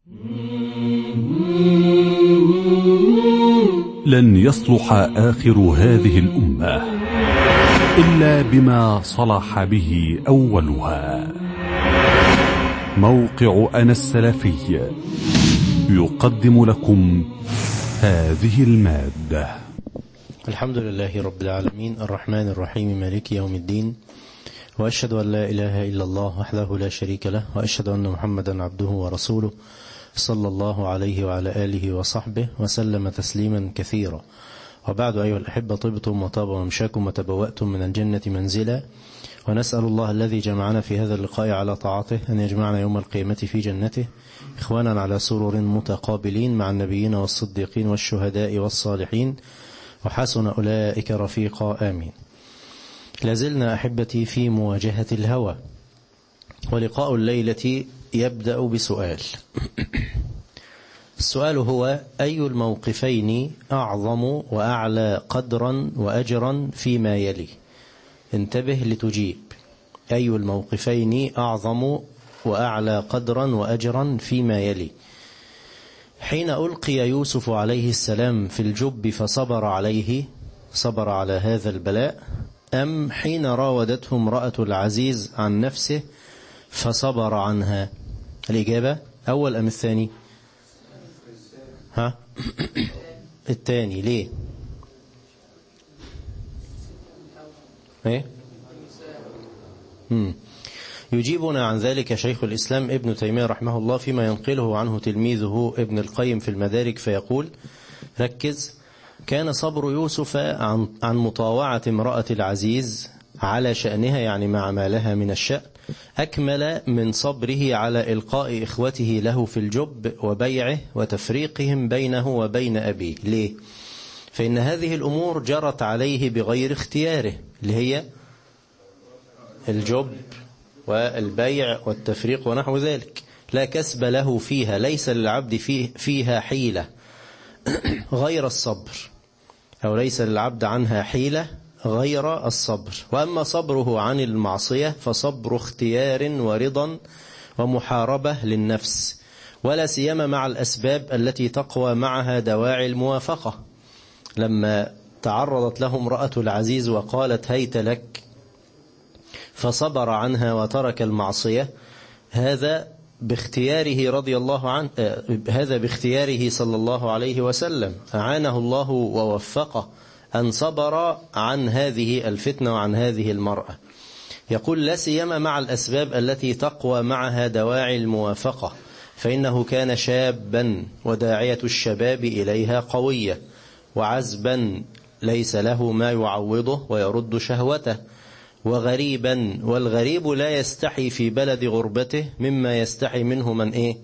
لن يصلح آخر هذه الأمة إلا بما صلح به أولها موقع أنا السلفي يقدم لكم هذه المادة الحمد لله رب العالمين الرحمن الرحيم مالك يوم الدين وأشهد أن لا إله إلا الله وحده لا شريك له وأشهد أن محمدا عبده ورسوله صلى الله عليه وعلى آله وصحبه وسلم تسليما كثيرا وبعد أيها الأحبة طبتم وطاب ومشاكم وتبوأتم من الجنة منزلا ونسأل الله الذي جمعنا في هذا اللقاء على طاعته أن يجمعنا يوم القيامة في جنته إخوانا على سرر متقابلين مع النبيين والصديقين والشهداء والصالحين وحسن أولئك رفيقا آمين لازلنا أحبتي في مواجهة الهوى ولقاء الليلة يبدأ بسؤال السؤال هو أي الموقفين أعظم وأعلى قدرا وأجرا فيما يلي انتبه لتجيب أي الموقفين أعظم وأعلى قدرا وأجرا فيما يلي حين ألقي يوسف عليه السلام في الجب فصبر عليه صبر على هذا البلاء أم حين راودته امرأة العزيز عن نفسه فصبر عنها الإجابة أول أم الثاني ها الثاني ليه ايه مم. يجيبنا عن ذلك شيخ الإسلام ابن تيمية رحمه الله فيما ينقله عنه تلميذه ابن القيم في المدارك فيقول ركز كان صبر يوسف عن, عن مطاوعة امرأة العزيز على شأنها يعني مع ما لها من الشأن أكمل من صبره على إلقاء إخوته له في الجب وبيعه وتفريقهم بينه وبين أبيه ليه؟ فإن هذه الأمور جرت عليه بغير اختياره اللي هي الجب والبيع والتفريق ونحو ذلك لا كسب له فيها ليس للعبد فيه فيها حيلة غير الصبر أو ليس للعبد عنها حيلة غير الصبر وأما صبره عن المعصية فصبر اختيار ورضا ومحاربة للنفس ولا سيما مع الأسباب التي تقوى معها دواعي الموافقة لما تعرضت له امرأة العزيز وقالت هيت لك فصبر عنها وترك المعصية هذا باختياره رضي الله عنه هذا باختياره صلى الله عليه وسلم أعانه الله ووفقه أن صبر عن هذه الفتنة وعن هذه المرأة يقول لا سيما مع الأسباب التي تقوى معها دواعي الموافقة فإنه كان شابا وداعية الشباب إليها قوية وعزبا ليس له ما يعوضه ويرد شهوته وغريبا والغريب لا يستحي في بلد غربته مما يستحي منه من إيه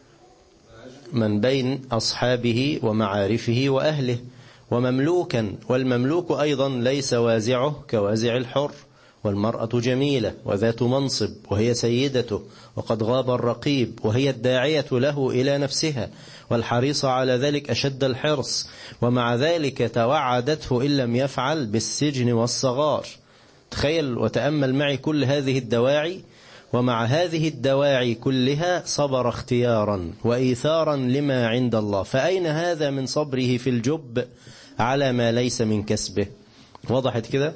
من بين أصحابه ومعارفه وأهله ومملوكا والمملوك أيضا ليس وازعه كوازع الحر والمرأة جميلة وذات منصب وهي سيدته وقد غاب الرقيب وهي الداعية له إلى نفسها والحريصة على ذلك أشد الحرص ومع ذلك توعدته إن لم يفعل بالسجن والصغار تخيل وتأمل معي كل هذه الدواعي ومع هذه الدواعي كلها صبر اختيارا وإيثارا لما عند الله فأين هذا من صبره في الجب على ما ليس من كسبه وضحت كده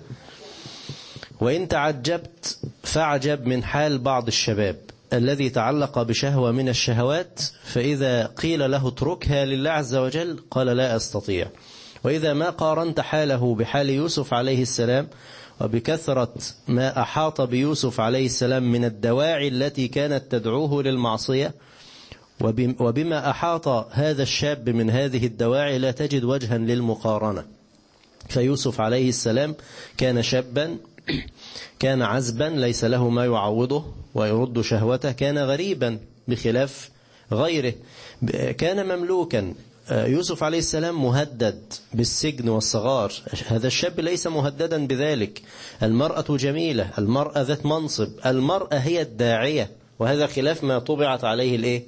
وإن تعجبت فاعجب من حال بعض الشباب الذي تعلق بشهوة من الشهوات فإذا قيل له اتركها لله عز وجل قال لا أستطيع وإذا ما قارنت حاله بحال يوسف عليه السلام وبكثرة ما أحاط بيوسف عليه السلام من الدواعي التي كانت تدعوه للمعصية وبما أحاط هذا الشاب من هذه الدواعي لا تجد وجها للمقارنة فيوسف عليه السلام كان شابا كان عزبا ليس له ما يعوضه ويرد شهوته كان غريبا بخلاف غيره كان مملوكا يوسف عليه السلام مهدد بالسجن والصغار هذا الشاب ليس مهددا بذلك المرأة جميلة المرأة ذات منصب المرأة هي الداعية وهذا خلاف ما طبعت عليه الايه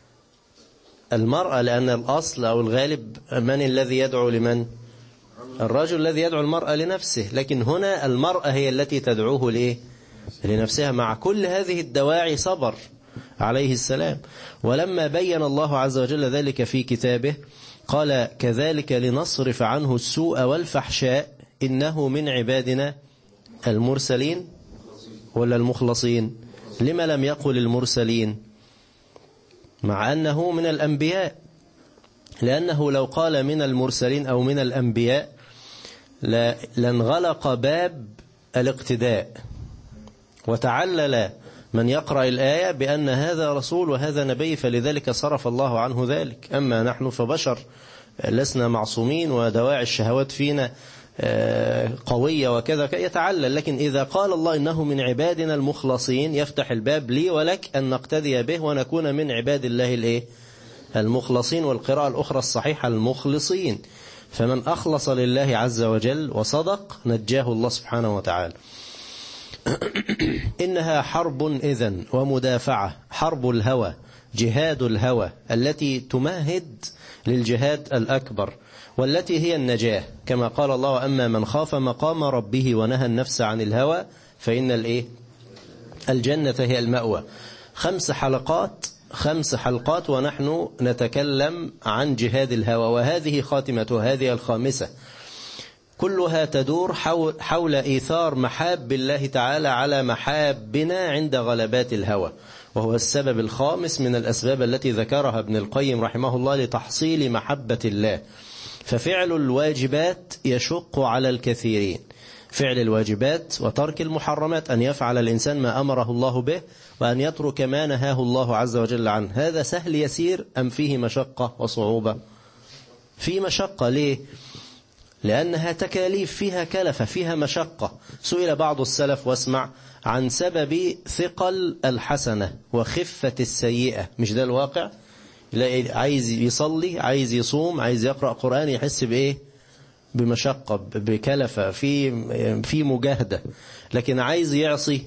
المرأة لأن الأصل أو الغالب من الذي يدعو لمن الرجل الذي يدعو المرأة لنفسه لكن هنا المرأة هي التي تدعوه لإيه لنفسها مع كل هذه الدواعي صبر عليه السلام ولما بين الله عز وجل ذلك في كتابه قال كذلك لنصرف عنه السوء والفحشاء إنه من عبادنا المرسلين ولا المخلصين لما لم يقل المرسلين مع أنه من الأنبياء لأنه لو قال من المرسلين أو من الأنبياء لانغلق باب الاقتداء وتعلل من يقرأ الآية بأن هذا رسول وهذا نبي فلذلك صرف الله عنه ذلك أما نحن فبشر لسنا معصومين ودواعي الشهوات فينا قوية وكذا يتعلل لكن إذا قال الله إنه من عبادنا المخلصين يفتح الباب لي ولك أن نقتدي به ونكون من عباد الله الإيه؟ المخلصين والقراءة الأخرى الصحيحة المخلصين فمن أخلص لله عز وجل وصدق نجاه الله سبحانه وتعالى إنها حرب إذن ومدافعة حرب الهوى جهاد الهوى التي تمهد للجهاد الأكبر والتي هي النجاة كما قال الله وأما من خاف مقام ربه ونهى النفس عن الهوى فإن الإيه الجنة هي المأوى خمس حلقات خمس حلقات ونحن نتكلم عن جهاد الهوى وهذه خاتمة هذه الخامسة كلها تدور حول, حول إيثار محاب الله تعالى على محابنا عند غلبات الهوى وهو السبب الخامس من الأسباب التي ذكرها ابن القيم رحمه الله لتحصيل محبة الله ففعل الواجبات يشق على الكثيرين فعل الواجبات وترك المحرمات أن يفعل الإنسان ما أمره الله به وأن يترك ما نهاه الله عز وجل عنه هذا سهل يسير أم فيه مشقة وصعوبة في مشقة ليه لأنها تكاليف فيها كلفة فيها مشقة سئل بعض السلف واسمع عن سبب ثقل الحسنة وخفة السيئة مش ده الواقع عايز يصلي عايز يصوم عايز يقرأ قرآن يحس بإيه بمشقة بكلفة في في مجاهدة لكن عايز يعصي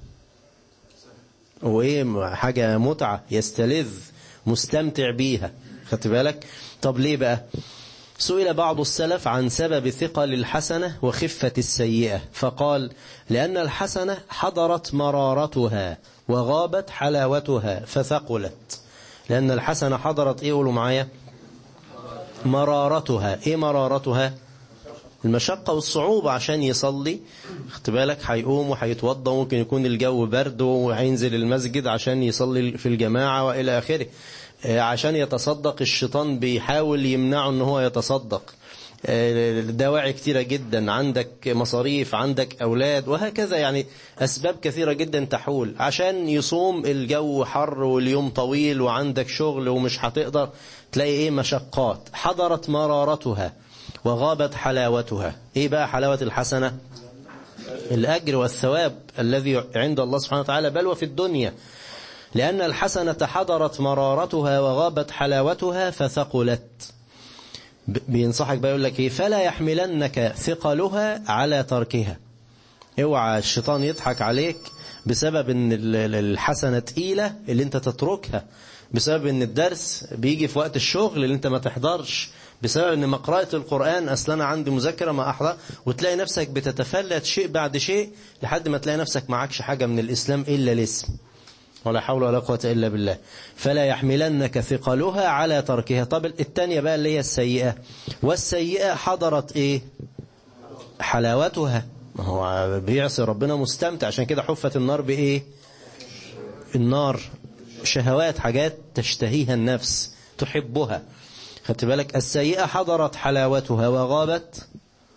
وإيه حاجة متعة يستلذ مستمتع بيها خدت بالك طب ليه بقى سئل بعض السلف عن سبب ثقل الحسنة وخفة السيئة فقال لأن الحسنة حضرت مرارتها وغابت حلاوتها فثقلت لأن الحسنة حضرت إيه قولوا معايا مرارتها إيه مرارتها المشقة والصعوبة عشان يصلي خدت بالك هيقوم وهيتوضى ممكن يكون الجو برد وهينزل المسجد عشان يصلي في الجماعة وإلى آخره عشان يتصدق الشيطان بيحاول يمنعه ان هو يتصدق دواعي كثيرة جدا عندك مصاريف عندك أولاد وهكذا يعني أسباب كثيرة جدا تحول عشان يصوم الجو حر واليوم طويل وعندك شغل ومش هتقدر تلاقي إيه مشقات حضرت مرارتها وغابت حلاوتها إيه بقى حلاوة الحسنة الأجر والثواب الذي عند الله سبحانه وتعالى بل وفي الدنيا لأن الحسنة حضرت مرارتها وغابت حلاوتها فثقلت بينصحك بقى يقول لك ايه فلا يحملنك ثقلها على تركها اوعى الشيطان يضحك عليك بسبب ان الحسنة تقيلة اللي انت تتركها بسبب ان الدرس بيجي في وقت الشغل اللي انت ما تحضرش بسبب ان مقرأة القرآن اصلا انا عندي مذاكرة ما احضر وتلاقي نفسك بتتفلت شيء بعد شيء لحد ما تلاقي نفسك معكش حاجة من الاسلام الا الاسم ولا حول ولا قوة إلا بالله فلا يحملنك ثقلها على تركها طب الثانية بقى اللي هي السيئة والسيئة حضرت إيه حلاوتها ما هو بيعصي ربنا مستمتع عشان كده حفت النار بإيه النار شهوات حاجات تشتهيها النفس تحبها خدت بالك السيئة حضرت حلاوتها وغابت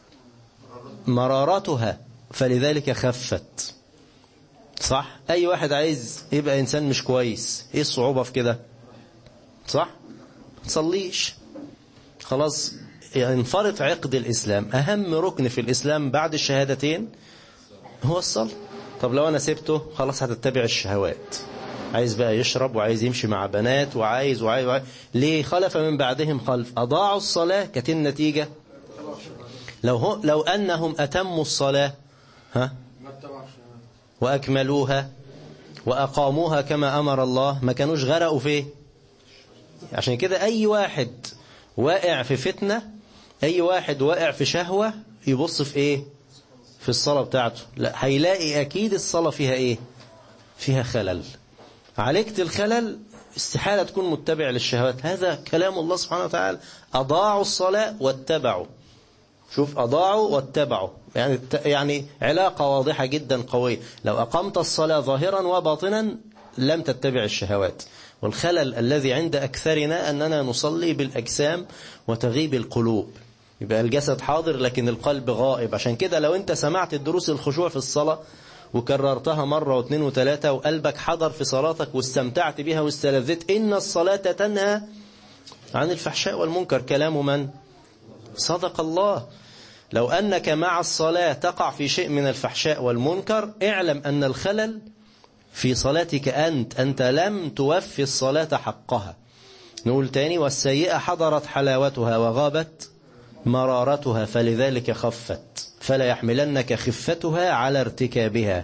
مرارتها فلذلك خفت صح اي واحد عايز يبقى انسان مش كويس ايه الصعوبة في كده صح تصليش خلاص انفرط عقد الاسلام اهم ركن في الاسلام بعد الشهادتين هو الصلاة طب لو انا سبته خلاص هتتبع الشهوات عايز بقى يشرب وعايز يمشي مع بنات وعايز وعايز, وعايز. ليه خلف من بعدهم خلف اضاعوا الصلاة كانت النتيجة لو هو لو انهم اتموا الصلاة ها وأكملوها وأقاموها كما أمر الله ما كانوش غرقوا فيه عشان كده أي واحد واقع في فتنة أي واحد واقع في شهوة يبص في إيه في الصلاة بتاعته لا هيلاقي أكيد الصلاة فيها إيه فيها خلل عالجت الخلل استحالة تكون متبع للشهوات هذا كلام الله سبحانه وتعالى أضاعوا الصلاة واتبعوا شوف أضاعوا واتبعوا يعني يعني علاقة واضحة جدا قوية لو أقمت الصلاة ظاهرا وباطنا لم تتبع الشهوات والخلل الذي عند أكثرنا أننا نصلي بالأجسام وتغيب القلوب يبقى الجسد حاضر لكن القلب غائب عشان كده لو انت سمعت الدروس الخشوع في الصلاة وكررتها مرة واثنين وثلاثة وقلبك حضر في صلاتك واستمتعت بها واستلذت إن الصلاة تنهى عن الفحشاء والمنكر كلام من؟ صدق الله لو أنك مع الصلاة تقع في شيء من الفحشاء والمنكر اعلم أن الخلل في صلاتك أنت أنت لم توفي الصلاة حقها نقول تاني والسيئة حضرت حلاوتها وغابت مرارتها فلذلك خفت فلا يحملنك خفتها على ارتكابها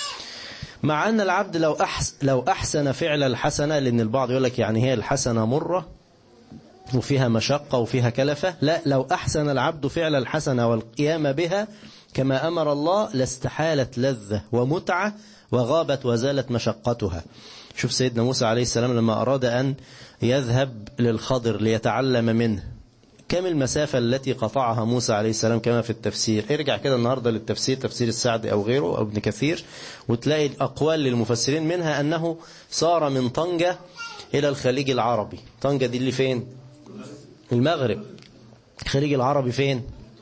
مع أن العبد لو أحسن, لو أحسن فعل الحسنة لأن البعض يقول لك يعني هي الحسنة مرة وفيها مشقة وفيها كلفة لا لو أحسن العبد فعل الحسنة والقيام بها كما أمر الله لاستحالت لذة ومتعة وغابت وزالت مشقتها شوف سيدنا موسى عليه السلام لما أراد أن يذهب للخضر ليتعلم منه كم المسافة التي قطعها موسى عليه السلام كما في التفسير ارجع كده النهاردة للتفسير تفسير السعدي أو غيره أو ابن كثير وتلاقي الأقوال للمفسرين منها أنه صار من طنجة إلى الخليج العربي طنجة دي اللي فين المغرب الخليج العربي فين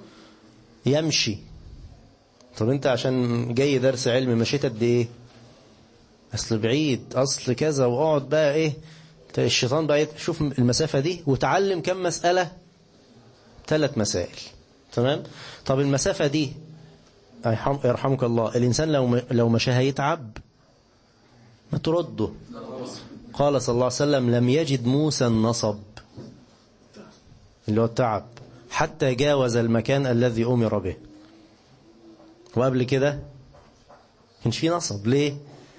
يمشي طب انت عشان جاي درس علم مشيت قد ايه اصل بعيد اصل كذا واقعد بقى ايه الشيطان بقى شوف المسافة دي وتعلم كم مسألة ثلاث مسائل تمام طب المسافة دي يرحمك الله الإنسان لو لو مشى هيتعب ما ترده قال صلى الله عليه وسلم لم يجد موسى النصب اللي هو التعب حتى جاوز المكان الذي أمر به وقبل كده كانش في نصب ليه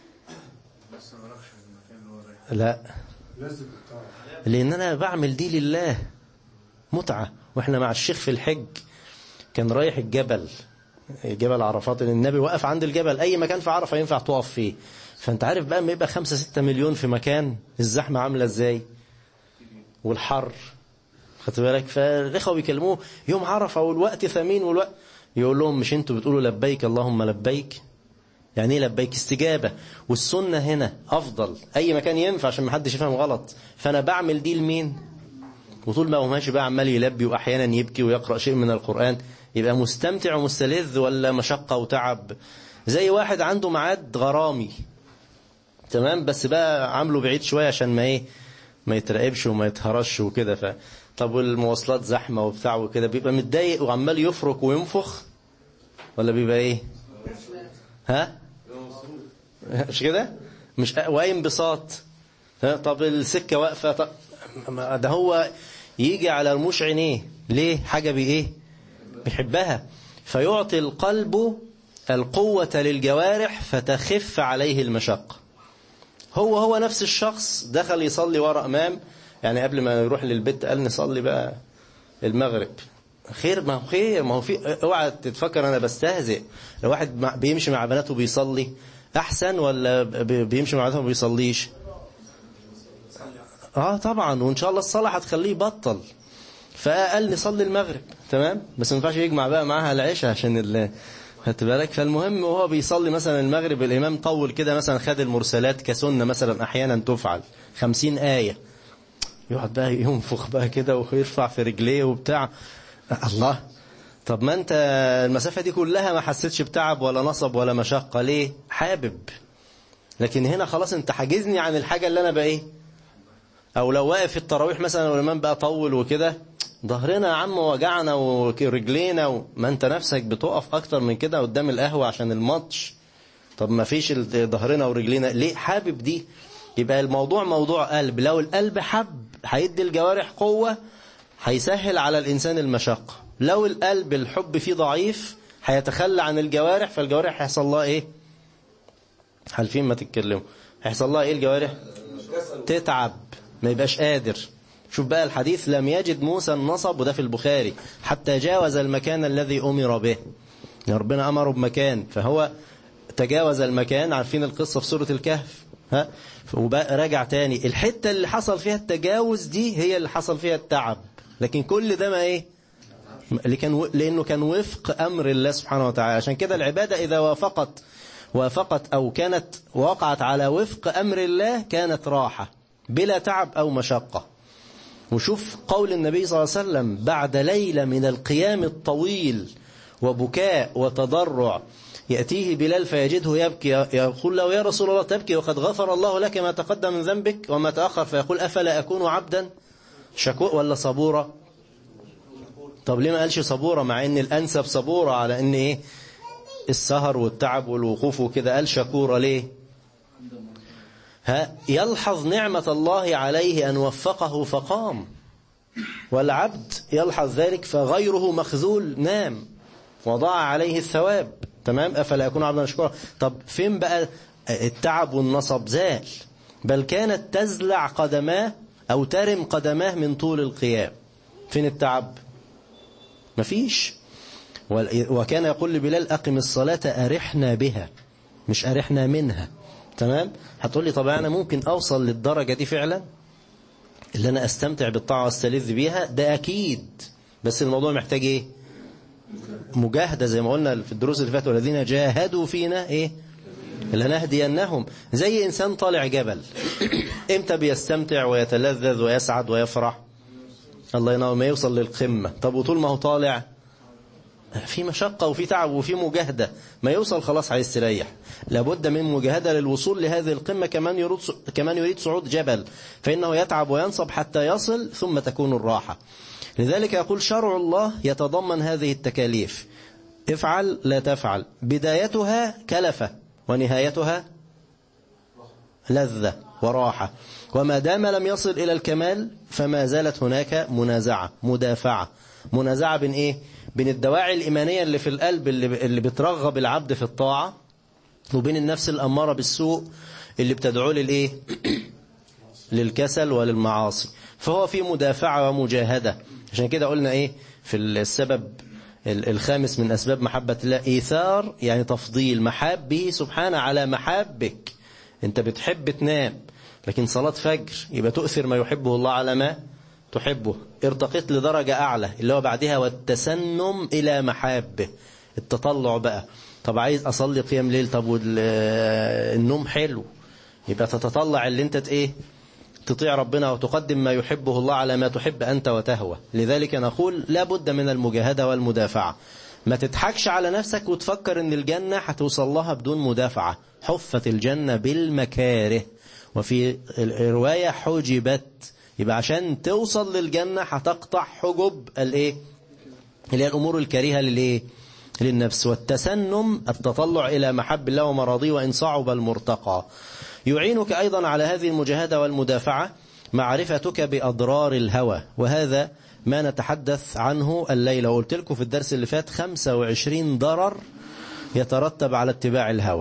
لا لأن أنا بعمل دي لله متعة وإحنا مع الشيخ في الحج كان رايح الجبل جبل عرفات النبي وقف عند الجبل أي مكان في عرفة ينفع تقف فيه فأنت عارف بقى ما يبقى خمسة ستة مليون في مكان الزحمة عاملة إزاي والحر خدت بالك فالإخوة بيكلموه يوم عرفة والوقت ثمين والوقت يقول لهم مش انتوا بتقولوا لبيك اللهم لبيك يعني ايه لبيك استجابة والسنة هنا أفضل أي مكان ينفع عشان ما حدش يفهم غلط فأنا بعمل دي لمين وطول ما هو ماشي بقى عمال يلبي وأحيانا يبكي ويقرأ شيء من القرآن يبقى مستمتع ومستلذ ولا مشقة وتعب زي واحد عنده ميعاد غرامي تمام بس بقى عامله بعيد شوية عشان ما ايه ما يتراقبش وما يتهرش وكده ف طب والمواصلات زحمة وبتاع وكده بيبقى متضايق وعمال يفرك وينفخ ولا بيبقى ايه ها مش كده مش واي انبساط طب السكة واقفة طب ده هو يجي على رموش عينيه ليه حاجة بايه بيحبها فيعطي القلب القوة للجوارح فتخف عليه المشقة هو هو نفس الشخص دخل يصلي ورا امام يعني قبل ما يروح للبيت قال نصلي بقى المغرب خير ما هو خير ما هو في اوعى تتفكر انا بستهزئ لو واحد بيمشي مع بناته بيصلي احسن ولا بيمشي مع بناته ما بيصليش اه طبعا وان شاء الله الصلاه هتخليه يبطل فقال نصلي المغرب تمام بس ما ينفعش يجمع بقى معاها العشاء عشان ال خدت بالك فالمهم وهو بيصلي مثلا المغرب الامام طول كده مثلا خد المرسلات كسنه مثلا احيانا تفعل خمسين ايه يقعد بقى ينفخ بقى كده ويرفع في رجليه وبتاع الله طب ما انت المسافة دي كلها ما حسيتش بتعب ولا نصب ولا مشقة ليه حابب لكن هنا خلاص انت حاجزني عن الحاجة اللي انا بقى ايه او لو واقف في التراويح مثلا والامام بقى طول وكده ظهرنا يا عم وجعنا ورجلينا و... ما انت نفسك بتقف اكتر من كده قدام القهوة عشان الماتش طب ما فيش ظهرنا ورجلينا ليه حابب دي يبقى الموضوع موضوع قلب لو القلب حب هيدي الجوارح قوة هيسهل على الإنسان المشقة لو القلب الحب فيه ضعيف هيتخلى عن الجوارح فالجوارح هيحصل لها ايه حالفين ما تتكلموا هيحصل لها ايه الجوارح تتعب ما يبقاش قادر شوف بقى الحديث لم يجد موسى النصب وده في البخاري حتى جاوز المكان الذي أمر به يعني ربنا أمره بمكان فهو تجاوز المكان عارفين القصة في سورة الكهف ها وبقى راجع تاني الحتة اللي حصل فيها التجاوز دي هي اللي حصل فيها التعب لكن كل ده ما ايه اللي كان و... لانه كان وفق امر الله سبحانه وتعالى عشان كده العبادة اذا وافقت وافقت او كانت وقعت على وفق امر الله كانت راحة بلا تعب او مشقة وشوف قول النبي صلى الله عليه وسلم بعد ليلة من القيام الطويل وبكاء وتضرع يأتيه بلال فيجده يبكي يقول له يا رسول الله تبكي وقد غفر الله لك ما تقدم من ذنبك وما تأخر فيقول أفلا أكون عبدا شكور ولا صبورة طب ليه ما قالش صبورة مع ان الأنسب صبورة على ان ايه السهر والتعب والوقوف وكده قال شكورة ليه ها يلحظ نعمة الله عليه أن وفقه فقام والعبد يلحظ ذلك فغيره مخذول نام وضع عليه الثواب تمام أفلا يكون عبدا مشكورا طب فين بقى التعب والنصب زال بل كانت تزلع قدماه أو ترم قدماه من طول القيام فين التعب مفيش وكان يقول لبلال أقم الصلاة أرحنا بها مش أرحنا منها تمام هتقول لي طب أنا ممكن أوصل للدرجة دي فعلا اللي أنا أستمتع بالطاعة واستلذ بيها ده أكيد بس الموضوع محتاج إيه مجاهدة زي ما قلنا في الدروس اللي فاتوا الذين جاهدوا فينا إيه لنهدينهم زي إنسان طالع جبل إمتى بيستمتع ويتلذذ ويسعد ويفرح الله ينور ما يوصل للقمة طب وطول ما هو طالع في مشقة وفي تعب وفي مجاهدة ما يوصل خلاص هيستريح لابد من مجاهدة للوصول لهذه القمة كمان يريد كمان يريد صعود جبل فإنه يتعب وينصب حتى يصل ثم تكون الراحة لذلك يقول شرع الله يتضمن هذه التكاليف افعل لا تفعل بدايتها كلفة ونهايتها لذة وراحة وما دام لم يصل إلى الكمال فما زالت هناك منازعة مدافعة منازعة بين إيه؟ بين الدواعي الإيمانية اللي في القلب اللي, اللي بترغب العبد في الطاعة وبين النفس الأمارة بالسوء اللي بتدعو للإيه؟ للكسل وللمعاصي فهو في مدافعة ومجاهدة عشان كده قلنا إيه في السبب الخامس من أسباب محبة الله إيثار يعني تفضيل محابه سبحانه على محابك أنت بتحب تنام لكن صلاة فجر يبقى تؤثر ما يحبه الله على ما تحبه ارتقيت لدرجة أعلى اللي هو بعدها والتسنم إلى محابه التطلع بقى طب عايز أصلي قيام ليل طب والنوم حلو يبقى تتطلع اللي انت ايه تطيع ربنا وتقدم ما يحبه الله على ما تحب أنت وتهوى لذلك نقول لا بد من المجاهدة والمدافعة ما تضحكش على نفسك وتفكر ان الجنة هتوصل لها بدون مدافعة حفت الجنة بالمكاره وفي الرواية حجبت يبقى عشان توصل للجنة هتقطع حجب الايه اللي هي الأمور الكريهة للايه للنفس والتسنم التطلع إلى محب الله ومراضيه وإن صعب المرتقى يعينك أيضا على هذه المجاهدة والمدافعة معرفتك بأضرار الهوى وهذا ما نتحدث عنه الليلة وقلت لكم في الدرس اللي فات 25 ضرر يترتب على اتباع الهوى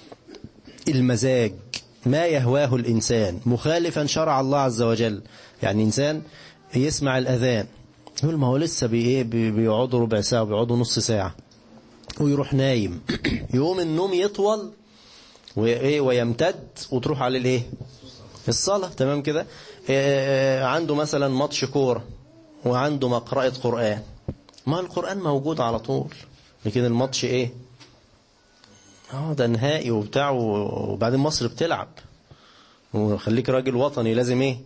المزاج ما يهواه الإنسان مخالفا شرع الله عز وجل يعني إنسان يسمع الأذان يقول ما هو لسه بيقعدوا ربع ساعة وبيقعدوا نص ساعة ويروح نايم يقوم النوم يطول وإيه ويمتد وتروح على الايه الصلاة تمام كده إيه عنده مثلا ماتش كورة وعنده مقرأة قرآن ما القرآن موجود على طول لكن الماتش ايه اه ده نهائي وبتاع وبعدين مصر بتلعب وخليك راجل وطني لازم ايه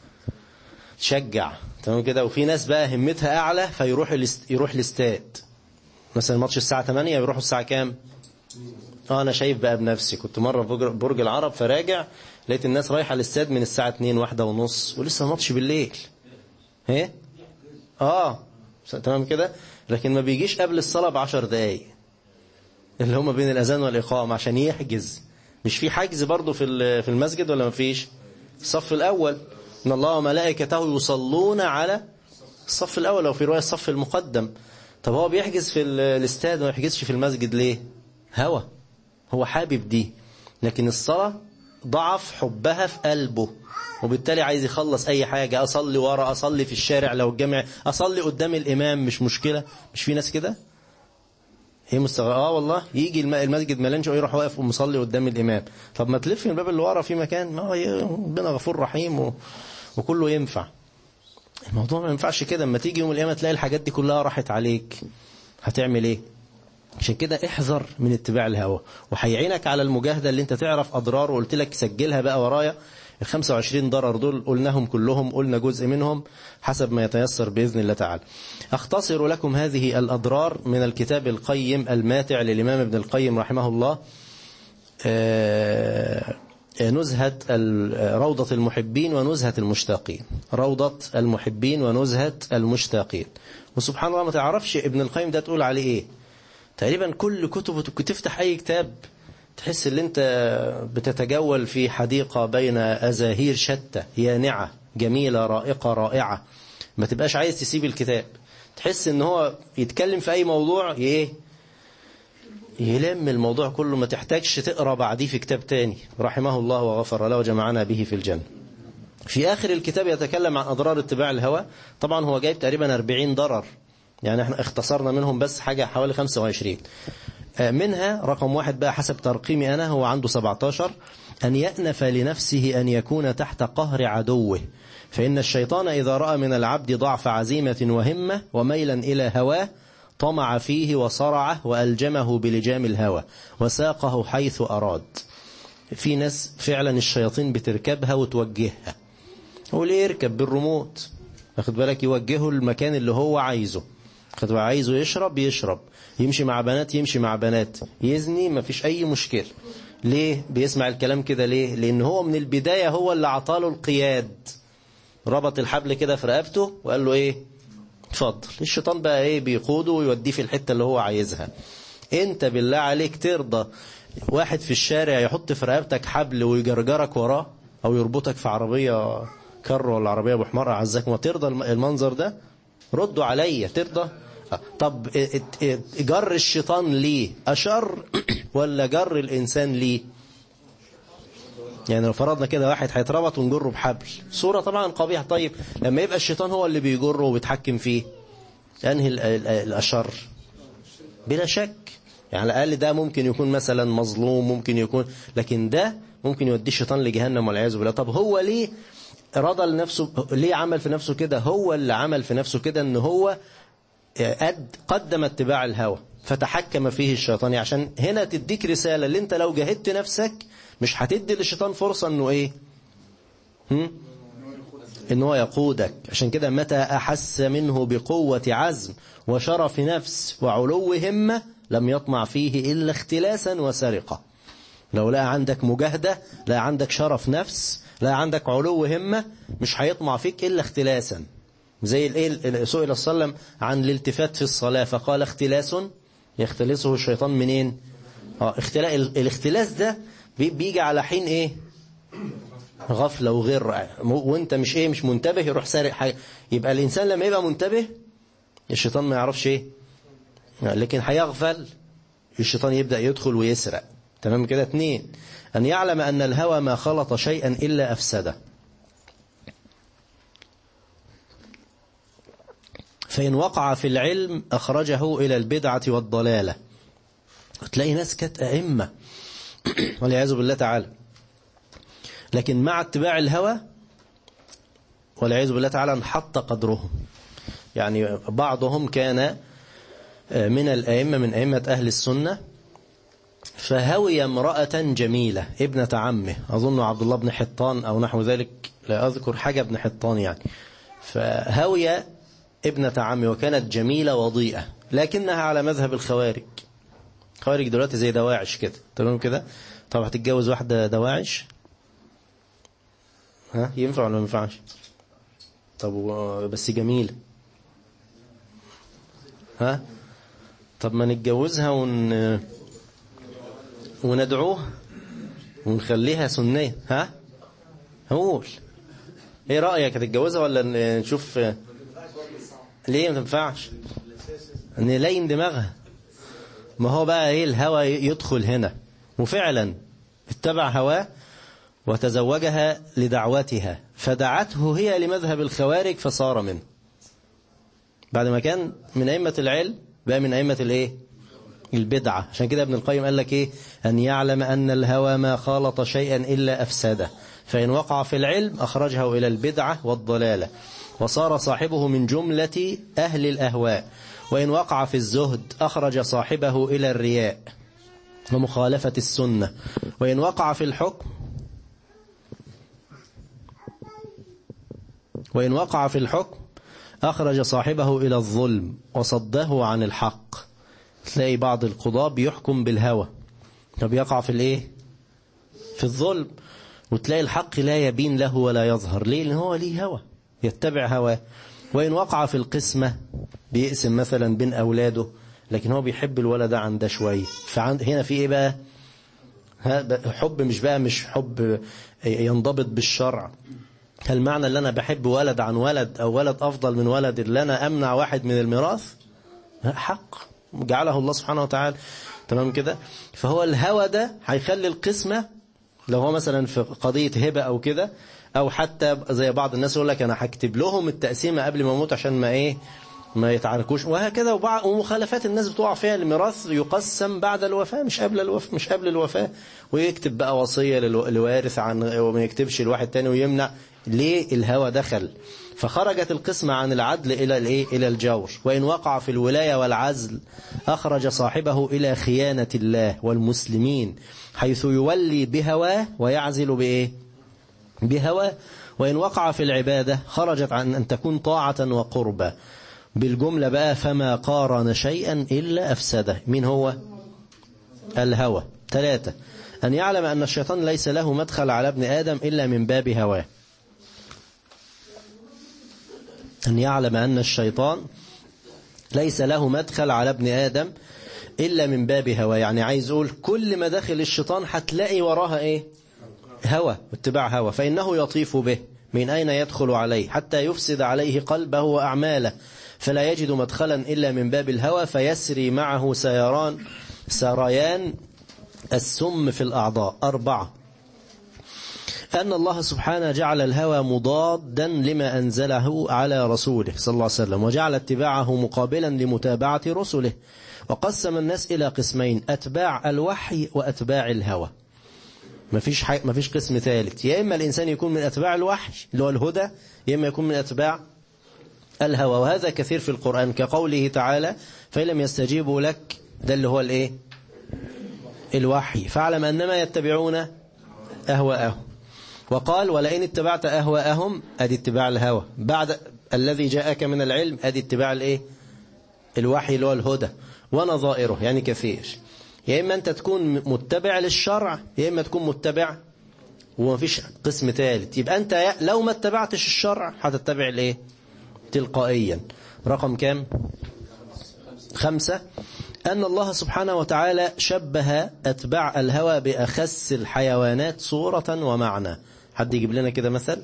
تشجع تمام كده وفي ناس بقى همتها اعلى فيروح الاست... يروح الاستاد مثلا الماتش الساعة 8 يروحوا الساعة كام اه انا شايف بقى بنفسي كنت مرة في برج العرب فراجع لقيت الناس رايحة الاستاد من الساعة 2 واحدة ونص ولسه الماتش بالليل ايه اه تمام كده لكن ما بيجيش قبل الصلاة بعشر دقايق اللي هم بين الأذان والإقامة عشان يحجز مش في حجز برضه في في المسجد ولا ما فيش الصف الأول إن الله وملائكته يصلون على الصف الأول أو في رواية الصف المقدم طب هو بيحجز في الاستاد وما يحجزش في المسجد ليه هوى هو حابب دي لكن الصلاة ضعف حبها في قلبه وبالتالي عايز يخلص أي حاجة أصلي ورا أصلي في الشارع لو الجامع أصلي قدام الإمام مش مشكلة مش في ناس كده ايه مستغرب اه والله يجي الم- المسجد مليان شويه يروح واقف ومصلي قدام الامام طب ما تلف من الباب اللي ورا في مكان ما هو ي- ربنا غفور رحيم و... وكله ينفع الموضوع ما ينفعش كده اما تيجي يوم القيامه تلاقي الحاجات دي كلها راحت عليك هتعمل ايه عشان كده احذر من اتباع الهوى وهيعينك على المجاهده اللي انت تعرف اضراره وقلت لك سجلها بقى ورايا ال 25 ضرر دول قلناهم كلهم قلنا جزء منهم حسب ما يتيسر باذن الله تعالى. اختصر لكم هذه الاضرار من الكتاب القيم الماتع للامام ابن القيم رحمه الله. آه، نزهة ال- روضة المحبين ونزهة المشتاقين روضة المحبين ونزهة المشتاقين وسبحان الله ما تعرفش ابن القيم ده تقول عليه ايه تقريبا كل كتبه تفتح اي كتاب تحس ان انت بتتجول في حديقة بين ازاهير شتى يانعة جميلة رائقة رائعة ما تبقاش عايز تسيب الكتاب تحس ان هو يتكلم في اي موضوع ايه يلم الموضوع كله ما تحتاجش تقرا بعديه في كتاب تاني رحمه الله وغفر له وجمعنا به في الجنة في آخر الكتاب يتكلم عن أضرار اتباع الهوى طبعا هو جايب تقريبا 40 ضرر يعني احنا اختصرنا منهم بس حاجة حوالي 25 آه، منها رقم واحد بقى حسب ترقيمي أنا هو عنده 17 أن يأنف لنفسه أن يكون تحت قهر عدوه فإن الشيطان إذا رأى من العبد ضعف عزيمة وهمة وميلا إلى هواه طمع فيه وصرعه وألجمه بلجام الهوى وساقه حيث أراد في ناس فعلا الشياطين بتركبها وتوجهها هو ليه يركب بالريموت واخد بالك يوجهه المكان اللي هو عايزه واخد بالك عايزه يشرب يشرب يمشي مع بنات يمشي مع بنات يزني مفيش أي مشكلة ليه بيسمع الكلام كده ليه لأن هو من البداية هو اللي عطاله القياد ربط الحبل كده في رقبته وقال له ايه اتفضل الشيطان بقى ايه بيقوده ويوديه في الحتة اللي هو عايزها انت بالله عليك ترضى واحد في الشارع يحط في رقبتك حبل ويجرجرك وراه او يربطك في عربية كر ولا عربية ابو حمار اعزكم ما ترضى الم- المنظر ده ردوا عليا ترضى آه، طب ات- ات- جر الشيطان ليه اشر ولا جر الانسان ليه يعني لو فرضنا كده واحد هيتربط ونجره بحبل صورة طبعا قبيحة طيب لما يبقى الشيطان هو اللي بيجره وبيتحكم فيه انهي ال- ال- الاشر بلا شك يعني على الاقل ده ممكن يكون مثلا مظلوم ممكن يكون لكن ده ممكن يوديه الشيطان لجهنم والعياذ بالله طب هو ليه رضى لنفسه ليه عمل في نفسه كده هو اللي عمل في نفسه كده ان هو قد قدم اتباع الهوى فتحكم فيه الشيطان عشان هنا تديك رسالة اللي انت لو جاهدت نفسك مش هتدي للشيطان فرصة انه ايه هم؟ ان هو يقودك عشان كده متى احس منه بقوة عزم وشرف نفس وعلو همة لم يطمع فيه الا اختلاسا وسرقة لو لقى عندك مجاهدة لا عندك شرف نفس لا عندك علو همة مش هيطمع فيك الا اختلاسا زي الايه سئل صلى الله عليه وسلم عن الالتفات في الصلاة فقال اختلاس يختلسه الشيطان منين اه اختلاس الاختلاس ده بي- بيجي على حين ايه غفلة وغير وانت مش ايه مش منتبه يروح سارق حاجة يبقى الانسان لما يبقى منتبه الشيطان ما يعرفش ايه لكن هيغفل الشيطان يبدأ يدخل ويسرق تمام كده اتنين أن يعلم أن الهوى ما خلط شيئا إلا أفسده فإن وقع في العلم أخرجه إلى البدعة والضلالة تلاقي ناس كانت أئمة والعياذ بالله تعالى لكن مع اتباع الهوى والعياذ بالله تعالى انحط قدرهم يعني بعضهم كان من الأئمة من أئمة أهل السنة فهوي امرأة جميلة ابنة عمه أظن عبد الله بن حطان أو نحو ذلك لا أذكر حاجة ابن حطان يعني فهوي ابنة عمه وكانت جميلة وضيئة لكنها على مذهب الخوارج خوارج دلوقتي زي دواعش كده تمام كده طب هتتجوز واحدة دواعش ها ينفع ولا ما ينفعش طب و- بس جميلة ها طب ما نتجوزها ون وندعوها ونخليها سنية ها قول ايه رأيك هتتجوزها ولا ن- نشوف ليه ما تنفعش نلين دماغها ما هو بقى ايه الهوى يدخل هنا وفعلا اتبع هواه وتزوجها لدعوتها فدعته هي لمذهب الخوارج فصار منه بعد ما كان من أئمة العلم بقى من أئمة الايه البدعة عشان كده ابن القيم قال لك إيه أن يعلم أن الهوى ما خالط شيئا إلا أفسده فإن وقع في العلم أخرجه إلى البدعة والضلالة وصار صاحبه من جملة أهل الأهواء وإن وقع في الزهد أخرج صاحبه إلى الرياء ومخالفة السنة وإن وقع في الحكم وإن وقع في الحكم أخرج صاحبه إلى الظلم وصده عن الحق تلاقي بعض القضاة بيحكم بالهوى طب يقع في الايه في الظلم وتلاقي الحق لا يبين له ولا يظهر ليه لأن هو ليه هوى يتبع هواه وإن وقع في القسمة بيقسم مثلا بين أولاده لكن هو بيحب الولد عن ده شوية فعند هنا في إيه بقى حب مش بقى مش حب ينضبط بالشرع هل معنى اللي أنا بحب ولد عن ولد أو ولد أفضل من ولد اللي أنا أمنع واحد من الميراث حق جعله الله سبحانه وتعالى تمام كده فهو الهوى ده هيخلي القسمة لو هو مثلا في قضية هبة أو كده أو حتى زي بعض الناس يقول لك أنا هكتب لهم التقسيمة قبل ما أموت عشان ما إيه ما يتعاركوش وهكذا وبعض ومخالفات الناس بتقع فيها الميراث يقسم بعد الوفاة مش قبل الوفاة مش قبل الوفاة ويكتب بقى وصية للوارث عن وما يكتبش لواحد تاني ويمنع ليه الهوى دخل فخرجت القسمة عن العدل إلى الإيه إلى الجور وإن وقع في الولاية والعزل أخرج صاحبه إلى خيانة الله والمسلمين حيث يولي بهواه ويعزل بإيه بهواه وإن وقع في العبادة خرجت عن أن تكون طاعة وقربة بالجملة بقى فما قارن شيئا إلا أفسده من هو الهوى ثلاثة أن يعلم أن الشيطان ليس له مدخل على ابن آدم إلا من باب هواه أن يعلم أن الشيطان ليس له مدخل على ابن آدم إلا من باب هوى يعني عايز أقول كل ما داخل الشيطان هتلاقي وراها إيه هوى اتباع هوى فإنه يطيف به من أين يدخل عليه حتى يفسد عليه قلبه وأعماله فلا يجد مدخلا إلا من باب الهوى فيسري معه سيران سريان السم في الأعضاء أربعة أن الله سبحانه جعل الهوى مضادا لما أنزله على رسوله صلى الله عليه وسلم وجعل اتباعه مقابلا لمتابعة رسله وقسم الناس إلى قسمين أتباع الوحي وأتباع الهوى ما فيش حي... ما فيش قسم ثالث يا إما الإنسان يكون من أتباع الوحي اللي هو الهدى يا إما يكون من أتباع الهوى وهذا كثير في القرآن كقوله تعالى فإن لم يستجيبوا لك ده اللي هو الإيه الوحي فاعلم أنما يتبعون أهواءهم وقال ولئن اتبعت أهواءهم أدي اتباع الهوى بعد الذي جاءك من العلم أدي اتباع الإيه الوحي اللي هو الهدى ونظائره يعني كثير يا إما أنت تكون متبع للشرع يا إما تكون متبع وما فيش قسم ثالث يبقى أنت لو ما اتبعتش الشرع هتتبع الإيه تلقائيا رقم كام خمسة أن الله سبحانه وتعالى شبه أتباع الهوى بأخس الحيوانات صورة ومعنى حد يجيب لنا كده مثل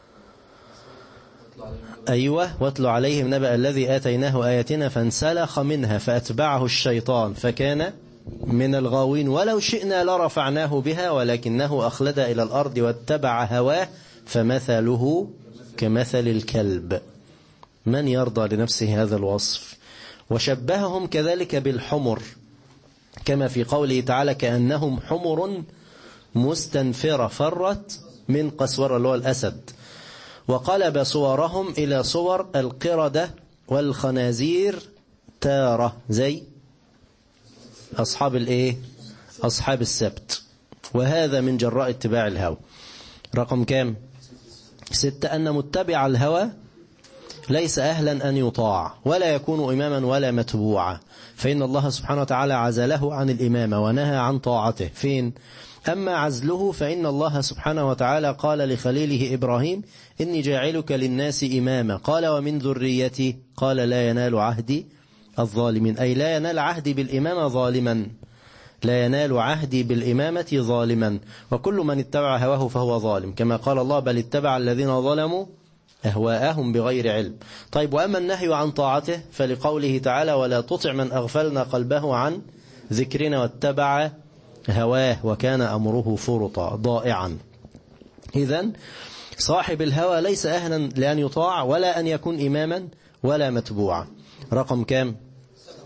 أيوة واتلو عليهم نبأ الذي آتيناه آياتنا فانسلخ منها فأتبعه الشيطان فكان من الغاوين ولو شئنا لرفعناه بها ولكنه أخلد إلى الأرض واتبع هواه فمثله كمثل الكلب من يرضى لنفسه هذا الوصف وشبههم كذلك بالحمر كما في قوله تعالى كأنهم حمر مستنفرة فرت من قسورة اللي هو الأسد وقلب صورهم إلى صور القردة والخنازير تارة زي أصحاب الإيه أصحاب السبت وهذا من جراء اتباع الهوى رقم كام ستة أن متبع الهوى ليس أهلا أن يطاع ولا يكون إماما ولا متبوعا فإن الله سبحانه وتعالى عزله عن الإمامة ونهى عن طاعته فين أما عزله فإن الله سبحانه وتعالى قال لخليله إبراهيم إني جاعلك للناس إماما قال ومن ذريتي قال لا ينال عهدي الظالمين أي لا ينال عهدي بالإمامة ظالما لا ينال عهدي بالإمامة ظالما وكل من اتبع هواه فهو ظالم كما قال الله بل اتبع الذين ظلموا أهواءهم بغير علم طيب وأما النهي عن طاعته فلقوله تعالى ولا تطع من أغفلنا قلبه عن ذكرنا واتبع هواه وكان أمره فرطا ضائعا إذا صاحب الهوى ليس أهلا لأن يطاع ولا أن يكون إماما ولا متبوعا رقم كام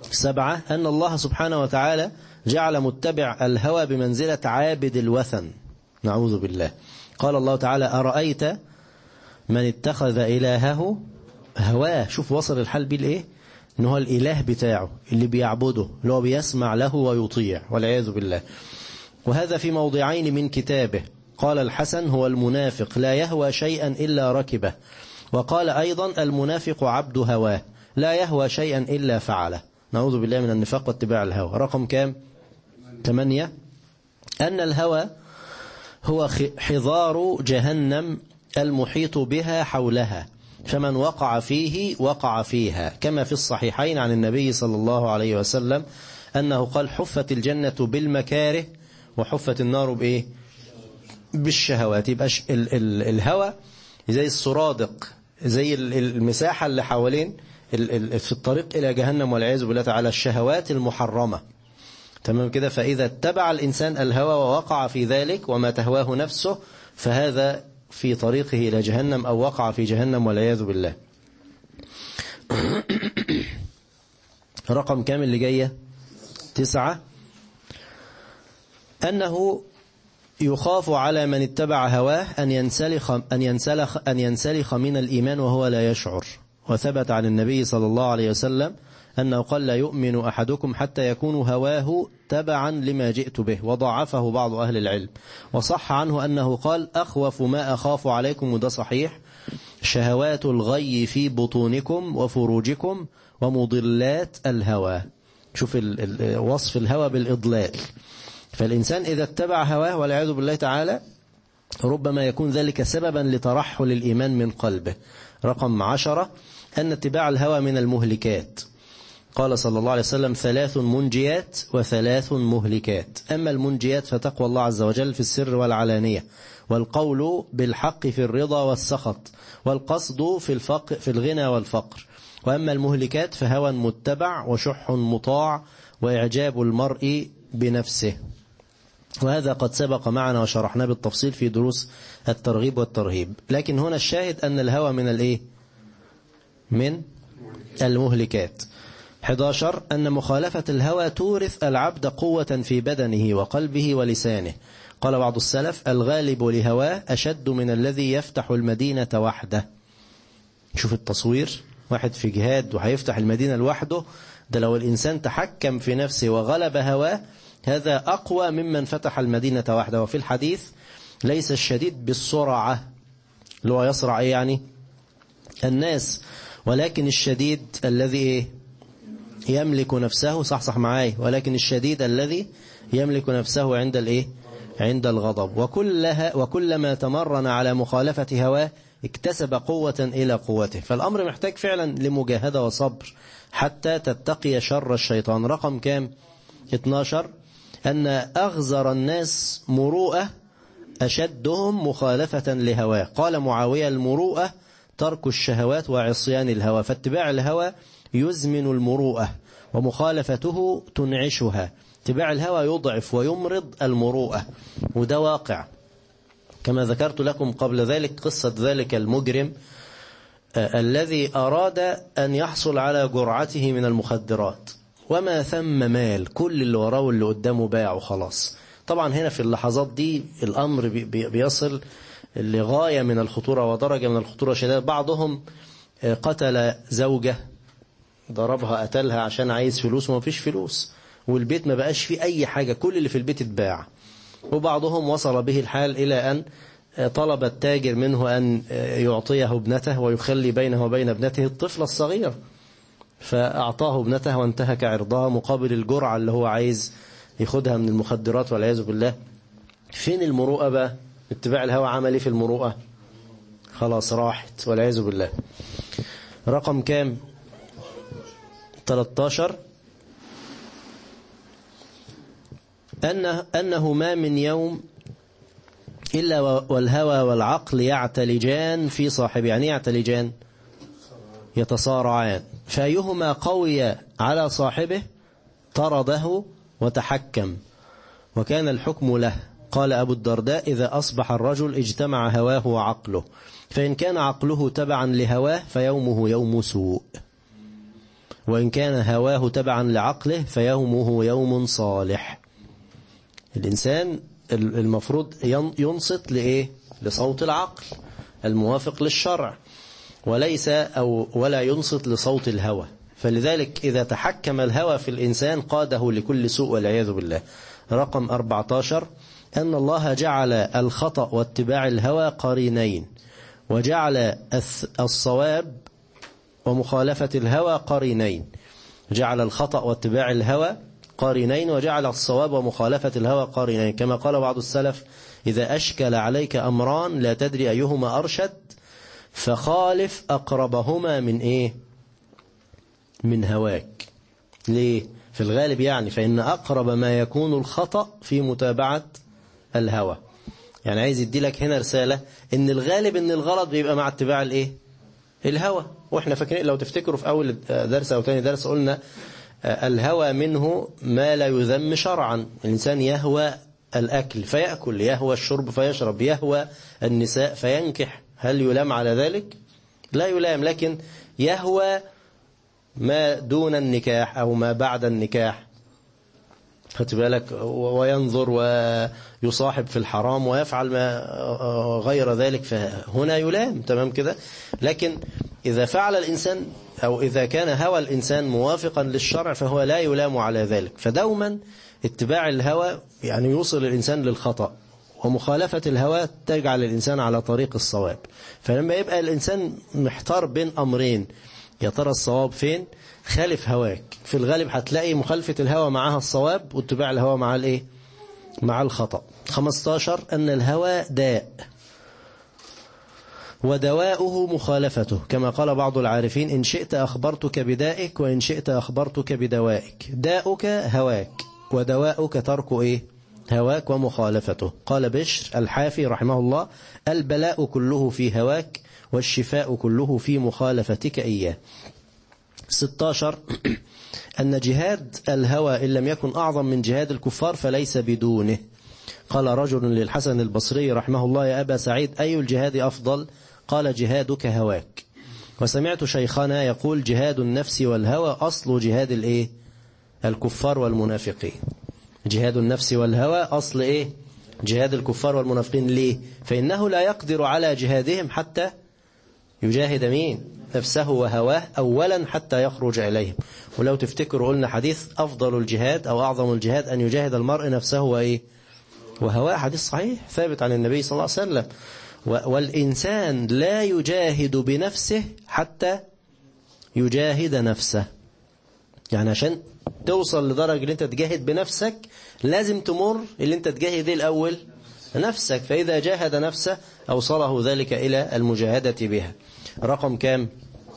سبعة أن الله سبحانه وتعالى جعل متبع الهوى بمنزلة عابد الوثن نعوذ بالله قال الله تعالى أرأيت من اتخذ إلهه هواه شوف وصل الحال بيه لإيه إن هو الإله بتاعه اللي بيعبده اللي هو بيسمع له ويطيع والعياذ بالله وهذا في موضعين من كتابه قال الحسن هو المنافق لا يهوى شيئا إلا ركبه وقال أيضا المنافق عبد هواه لا يهوى شيئا إلا فعله نعوذ بالله من النفاق واتباع الهوى رقم كام ثمانية أن الهوى هو حضار جهنم المحيط بها حولها فمن وقع فيه وقع فيها كما في الصحيحين عن النبي صلى الله عليه وسلم أنه قال حفت الجنة بالمكاره وحفت النار بإيه بالشهوات يبقى ال ال الهوى زي السرادق زي المساحة اللي حوالين في الطريق إلى جهنم والعياذ بالله تعالى الشهوات المحرمة تمام كده فإذا اتبع الإنسان الهوى ووقع في ذلك وما تهواه نفسه فهذا في طريقه إلى جهنم أو وقع في جهنم والعياذ بالله رقم كامل اللي جاية تسعة أنه يخاف على من اتبع هواه أن ينسلخ, أن ينسلخ, أن ينسلخ من الإيمان وهو لا يشعر وثبت عن النبي صلى الله عليه وسلم أنه قال لا يؤمن أحدكم حتى يكون هواه تبعا لما جئت به وضعفه بعض أهل العلم وصح عنه أنه قال أخوف ما أخاف عليكم وده صحيح شهوات الغي في بطونكم وفروجكم ومضلات الهوى شوف وصف الهوى بالإضلال فالإنسان إذا اتبع هواه والعياذ بالله تعالى ربما يكون ذلك سببا لترحل الإيمان من قلبه رقم عشرة أن اتباع الهوى من المهلكات قال صلى الله عليه وسلم ثلاث منجيات وثلاث مهلكات أما المنجيات فتقوى الله عز وجل في السر والعلانية والقول بالحق في الرضا والسخط والقصد في الفقر في الغنى والفقر وأما المهلكات فهوى متبع وشح مطاع وإعجاب المرء بنفسه وهذا قد سبق معنا وشرحناه بالتفصيل في دروس الترغيب والترهيب لكن هنا الشاهد أن الهوى من الإيه من المهلكات 11 أن مخالفة الهوى تورث العبد قوة في بدنه وقلبه ولسانه قال بعض السلف الغالب لهواه أشد من الذي يفتح المدينة وحده شوف التصوير واحد في جهاد وهيفتح المدينة لوحده ده لو الإنسان تحكم في نفسه وغلب هواه هذا أقوى ممن فتح المدينة وحده وفي الحديث ليس الشديد بالسرعة اللي هو يسرع إيه يعني الناس ولكن الشديد الذي إيه يملك نفسه صح صح معاي ولكن الشديد الذي يملك نفسه عند الايه عند الغضب وكلها وكلما تمرن على مخالفة هواه اكتسب قوة إلى قوته فالأمر محتاج فعلا لمجاهدة وصبر حتى تتقي شر الشيطان رقم كام 12 أن أغزر الناس مروءة أشدهم مخالفة لهواه قال معاوية المروءة ترك الشهوات وعصيان الهوى فاتباع الهوى يزمن المروءة ومخالفته تنعشها اتباع الهوى يضعف ويمرض المروءة وده واقع كما ذكرت لكم قبل ذلك قصة ذلك المجرم آه الذي أراد أن يحصل على جرعته من المخدرات وما ثم مال كل اللي وراه واللي قدامه باع وخلاص طبعا هنا في اللحظات دي الأمر بي بيصل لغاية من الخطورة ودرجة من الخطورة شديدة بعضهم آه قتل زوجة ضربها قتلها عشان عايز فلوس وما فيش فلوس والبيت ما بقاش فيه أي حاجة كل اللي في البيت اتباع وبعضهم وصل به الحال إلى أن طلب التاجر منه أن يعطيه ابنته ويخلي بينه وبين ابنته الطفلة الصغيرة فأعطاه ابنته وانتهك عرضها مقابل الجرعة اللي هو عايز ياخدها من المخدرات والعياذ بالله فين المروءة بقى اتباع الهوى عملي في المروءة خلاص راحت والعياذ بالله رقم كام 13 أنه, أنه ما من يوم إلا والهوى والعقل يعتلجان في صاحب يعني يعتلجان يتصارعان فأيهما قوي على صاحبه طرده وتحكم وكان الحكم له قال أبو الدرداء إذا أصبح الرجل اجتمع هواه وعقله فإن كان عقله تبعا لهواه فيومه يوم سوء وإن كان هواه تبعا لعقله فيومه يوم صالح الإنسان المفروض ينصت لإيه لصوت العقل الموافق للشرع وليس أو ولا ينصت لصوت الهوى فلذلك إذا تحكم الهوى في الإنسان قاده لكل سوء والعياذ بالله رقم 14 أن الله جعل الخطأ واتباع الهوى قرينين وجعل الصواب ومخالفة الهوى قرينين جعل الخطأ واتباع الهوى قارنين وجعل الصواب ومخالفة الهوى قارنين كما قال بعض السلف إذا أشكل عليك أمران لا تدري أيهما أرشد فخالف أقربهما من إيه من هواك ليه في الغالب يعني فإن أقرب ما يكون الخطأ في متابعة الهوى يعني عايز يدي لك هنا رسالة إن الغالب إن الغلط بيبقى مع اتباع الإيه الهوى واحنا فاكرين لو تفتكروا في أول درس أو تاني درس قلنا الهوى منه ما لا يذم شرعا الإنسان يهوى الأكل فيأكل يهوى الشرب فيشرب يهوى النساء فينكح هل يلام على ذلك لا يلام لكن يهوى ما دون النكاح أو ما بعد النكاح خدت بالك وينظر ويصاحب في الحرام ويفعل ما غير ذلك فهنا يلام تمام كده لكن إذا فعل الإنسان أو إذا كان هوى الإنسان موافقا للشرع فهو لا يلام على ذلك فدوما اتباع الهوى يعني يوصل الإنسان للخطأ ومخالفة الهوى تجعل الإنسان على طريق الصواب فلما يبقى الإنسان محتار بين أمرين يا ترى الصواب فين خالف هواك في الغالب هتلاقي مخالفة الهوى معها الصواب واتباع الهوى مع الايه مع الخطأ 15 أن الهوى داء ودواؤه مخالفته كما قال بعض العارفين إن شئت أخبرتك بدائك وإن شئت أخبرتك بدوائك داؤك هواك ودواؤك ترك إيه هواك ومخالفته قال بشر الحافي رحمه الله البلاء كله في هواك والشفاء كله في مخالفتك إياه 16 أن جهاد الهوى إن لم يكن أعظم من جهاد الكفار فليس بدونه قال رجل للحسن البصري رحمه الله يا أبا سعيد أي الجهاد أفضل قال جهادك هواك وسمعت شيخنا يقول جهاد النفس والهوى أصل جهاد الإيه الكفار والمنافقين جهاد النفس والهوى أصل إيه جهاد الكفار والمنافقين ليه فإنه لا يقدر على جهادهم حتى يجاهد مين نفسه وهواه أولا حتى يخرج إليهم ولو تفتكروا قلنا حديث أفضل الجهاد أو أعظم الجهاد أن يجاهد المرء نفسه وإيه وهواه حديث صحيح ثابت عن النبي صلى الله عليه وسلم والإنسان لا يجاهد بنفسه حتى يجاهد نفسه يعني عشان توصل لدرجة اللي انت تجاهد بنفسك لازم تمر اللي انت تجاهد الأول نفسك فإذا جاهد نفسه أوصله ذلك إلى المجاهدة بها رقم كام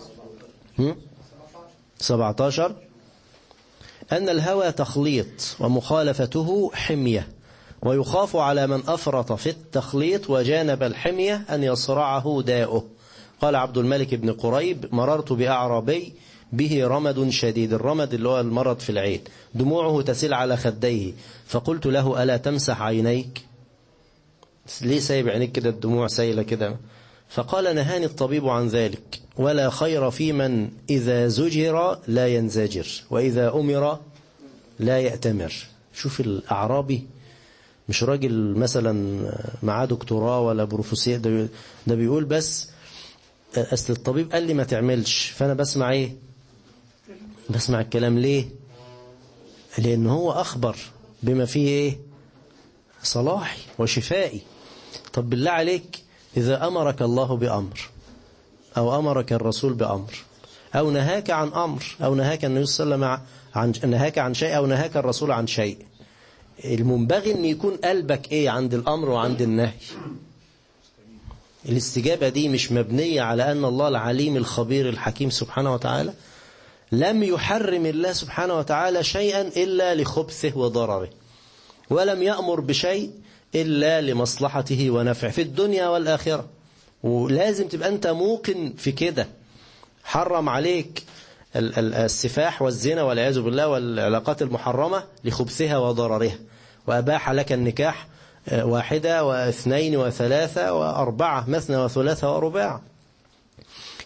17 أن الهوى تخليط ومخالفته حمية ويخاف على من أفرط في التخليط وجانب الحمية أن يصرعه داؤه قال عبد الملك بن قريب مررت بأعرابي به رمد شديد الرمد اللي هو المرض في العين دموعه تسيل على خديه فقلت له ألا تمسح عينيك ليه سايب عينيك كده الدموع سايلة كده فقال نهاني الطبيب عن ذلك ولا خير في من إذا زجر لا ينزجر وإذا أمر لا يأتمر شوف الأعرابي مش راجل مثلا معاه دكتوراه ولا بروفيسور ده, ده بيقول بس أصل الطبيب قال لي ما تعملش فأنا بسمع إيه بسمع الكلام ليه لأن هو أخبر بما فيه إيه صلاحي وشفائي طب بالله عليك إذا أمرك الله بأمر أو أمرك الرسول بأمر أو نهاك عن أمر أو نهاك النبي صلى الله عليه وسلم عن نهاك عن شيء أو نهاك الرسول عن شيء المنبغي أن يكون قلبك إيه عند الأمر وعند النهي الاستجابة دي مش مبنية على أن الله العليم الخبير الحكيم سبحانه وتعالى لم يحرم الله سبحانه وتعالى شيئا إلا لخبثه وضرره ولم يأمر بشيء إلا لمصلحته ونفعه في الدنيا والآخرة ولازم تبقى أنت موقن في كده حرم عليك السفاح والزنا والعياذ بالله والعلاقات المحرمة لخبثها وضررها وأباح لك النكاح واحدة واثنين وثلاثة وأربعة مثنى وثلاثة ورباع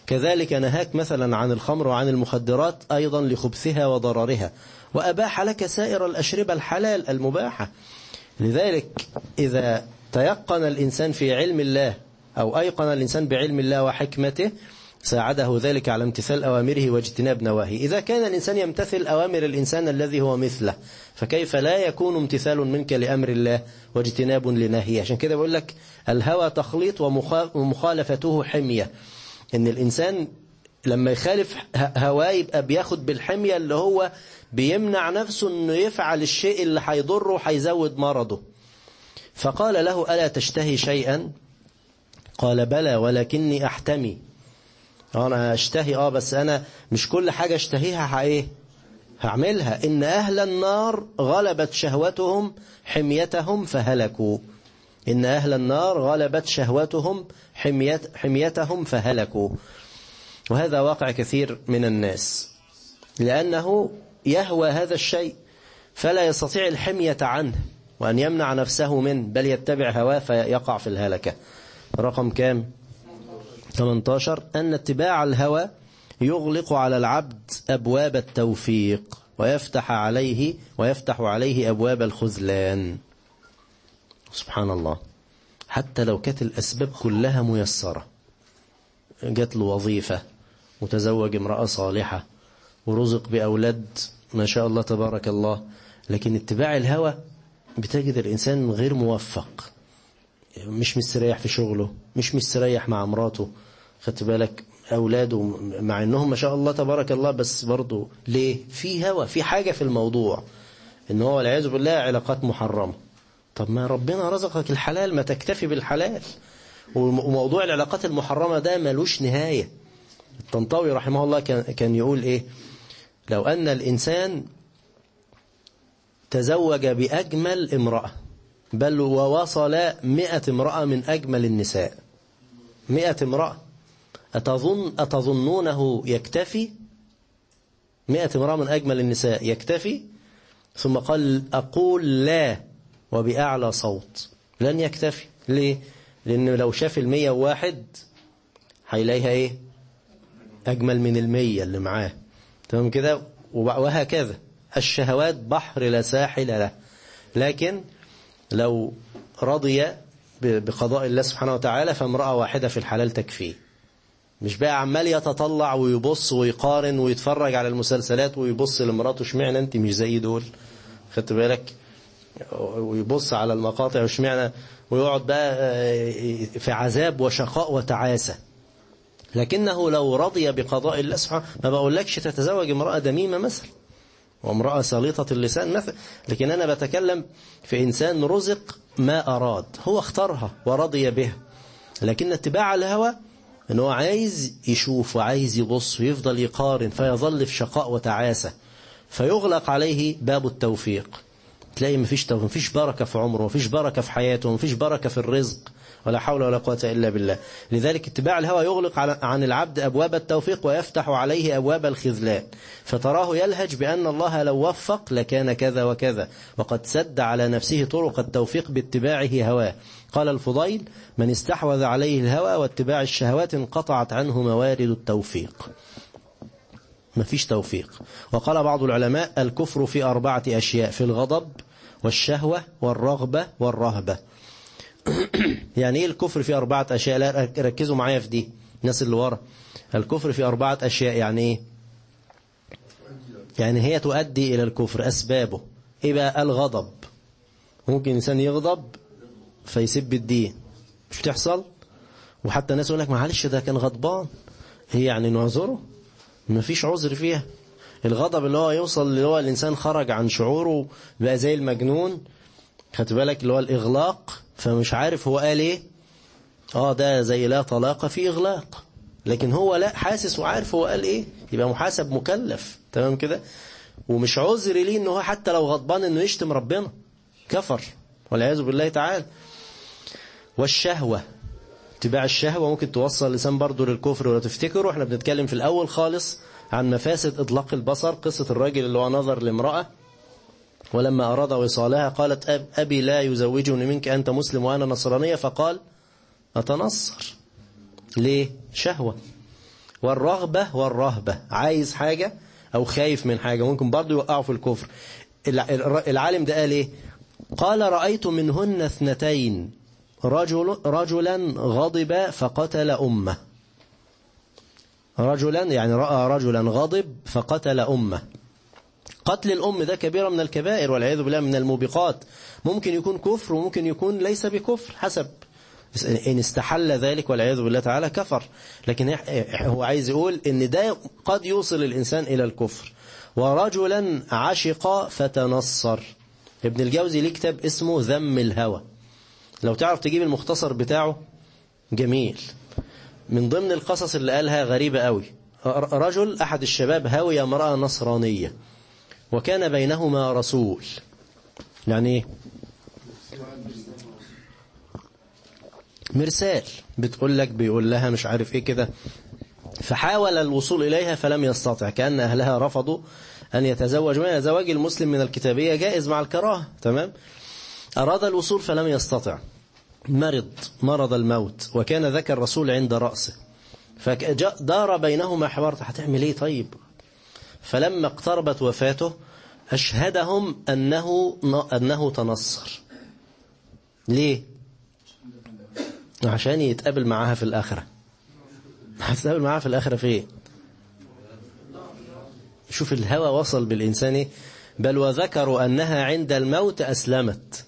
كذلك نهاك مثلا عن الخمر وعن المخدرات أيضا لخبثها وضررها وأباح لك سائر الأشربة الحلال المباحة لذلك إذا تيقن الإنسان في علم الله أو أيقن الإنسان بعلم الله وحكمته ساعده ذلك على امتثال أوامره واجتناب نواهي إذا كان الإنسان يمتثل أوامر الإنسان الذي هو مثله فكيف لا يكون امتثال منك لأمر الله واجتناب لنهيه عشان كده بقول لك الهوى تخليط ومخالفته حمية إن الإنسان لما يخالف هواه يبقى بياخد بالحمية اللي هو بيمنع نفسه أنه يفعل الشيء اللي هيضره وهيزود مرضه فقال له ألا تشتهي شيئا قال بلى ولكني أحتمي أنا أشتهي آه بس أنا مش كل حاجة اشتهيها ايه هعملها إن أهل النار غلبت شهوتهم حميتهم فهلكوا إن أهل النار غلبت شهوتهم حميت حميتهم فهلكوا وهذا واقع كثير من الناس لأنه يهوى هذا الشيء فلا يستطيع الحمية عنه وأن يمنع نفسه منه بل يتبع هواه فيقع في الهلكة رقم كام 18 أن اتباع الهوى يغلق على العبد أبواب التوفيق ويفتح عليه ويفتح عليه أبواب الخذلان سبحان الله حتى لو كانت الأسباب كلها ميسرة جات له وظيفة وتزوج امرأة صالحة ورزق بأولاد ما شاء الله تبارك الله لكن اتباع الهوى بتجد الإنسان غير موفق مش مستريح في شغله مش مستريح مع مراته خدت بالك أولاده مع أنهم ما شاء الله تبارك الله بس برضه ليه في هوى في حاجة في الموضوع ان هو والعياذ بالله علاقات محرمة طب ما ربنا رزقك الحلال ما تكتفي بالحلال وموضوع العلاقات المحرمة ده ملوش نهاية الطنطاوي رحمه الله كان, كان يقول ايه لو أن الإنسان تزوج بأجمل امرأة بل ووصل مئة امرأة من أجمل النساء مئة امرأة أتظن أتظنونه يكتفي مئة امرأة من أجمل النساء يكتفي ثم قال أقول لا وبأعلى صوت لن يكتفي ليه لأنه لو شاف المية واحد هيلاقيها إيه أجمل من المية اللي معاه تمام كده وهكذا الشهوات بحر لا ساحل له لكن لو رضي بقضاء الله سبحانه وتعالى فامرأة واحدة في الحلال تكفيه مش بقى عمال يتطلع ويبص ويقارن ويتفرج على المسلسلات ويبص لمراته اشمعنى انت مش زي دول خدت بالك ويبص على المقاطع واشمعنى ويقعد بقى في عذاب وشقاء وتعاسة لكنه لو رضي بقضاء الله سبحانه ما بقولكش تتزوج امرأة دميمة مثلا وامرأة سليطة اللسان مثلا لكن أنا بتكلم في إنسان رزق ما أراد هو اختارها ورضي بها لكن اتباع الهوى ان هو عايز يشوف وعايز يبص ويفضل يقارن فيظل في شقاء وتعاسة فيغلق عليه باب التوفيق تلاقي مفيش توفيق مفيش بركة في عمره مفيش بركة في حياته مفيش بركة في الرزق ولا حول ولا قوة إلا بالله لذلك اتباع الهوى يغلق عن العبد أبواب التوفيق ويفتح عليه أبواب الخذلان فتراه يلهج بأن الله لو وفق لكان كذا وكذا وقد سد على نفسه طرق التوفيق باتباعه هواه قال الفضيل من استحوذ عليه الهوى واتباع الشهوات انقطعت عنه موارد التوفيق مفيش توفيق وقال بعض العلماء الكفر في أربعة أشياء في الغضب والشهوة والرغبة والرهبة يعني ايه الكفر في أربعة أشياء لا ركزوا معايا في دي الناس اللي ورا الكفر في أربعة أشياء يعني ايه يعني هي تؤدي إلى الكفر أسبابه ايه بقى الغضب ممكن إنسان يغضب فيسب الدين مش بتحصل وحتى الناس يقول لك معلش ده كان غضبان هي يعني نعذره ما فيش عذر فيها الغضب اللي هو يوصل اللي هو الإنسان خرج عن شعوره بقى زي المجنون خدت بالك اللي هو الإغلاق فمش عارف هو قال ايه اه ده زي لا طلاق في إغلاق لكن هو لا حاسس وعارف هو قال ايه يبقى محاسب مكلف تمام كده ومش عذر ليه ان هو حتى لو غضبان انه يشتم ربنا كفر والعياذ بالله تعالى والشهوة اتباع الشهوة ممكن توصل لسان برضه للكفر ولا تفتكروا احنا بنتكلم في الأول خالص عن مفاسد إطلاق البصر قصة الراجل اللي هو نظر لامرأة ولما أراد وصالها قالت أب أبي لا يزوجني منك أنت مسلم وأنا نصرانية فقال أتنصر ليه شهوة والرغبة والرهبة عايز حاجة أو خايف من حاجة ممكن برضو يوقعوا في الكفر العالم ده قال إيه قال رأيت منهن اثنتين رجل رجلا غضب فقتل أمه رجلا يعني رأى رجلا غضب فقتل أمه قتل الأم ده كبيرة من الكبائر والعياذ بالله من الموبقات ممكن يكون كفر وممكن يكون ليس بكفر حسب إن استحل ذلك والعياذ بالله تعالى كفر لكن هو عايز يقول إن ده قد يوصل الإنسان إلى الكفر ورجلا عشق فتنصر ابن الجوزي ليه كتاب اسمه ذم الهوى لو تعرف تجيب المختصر بتاعه جميل من ضمن القصص اللي قالها غريبة قوي رجل أحد الشباب هوي امرأة نصرانية وكان بينهما رسول يعني ايه مرسال بتقول لك بيقول لها مش عارف ايه كده فحاول الوصول إليها فلم يستطع كأن أهلها رفضوا أن يتزوج منها زواج المسلم من الكتابية جائز مع الكراهة تمام أراد الوصول فلم يستطع مرض مرض الموت وكان ذاك الرسول عند رأسه فدار بينهما حوار هتعمل ايه طيب فلما اقتربت وفاته أشهدهم أنه, أنه تنصر ليه عشان يتقابل معاها في الآخرة هتتقابل معاها في الآخرة في ايه شوف الهوى وصل بالإنسان إيه؟ بل وذكروا أنها عند الموت أسلمت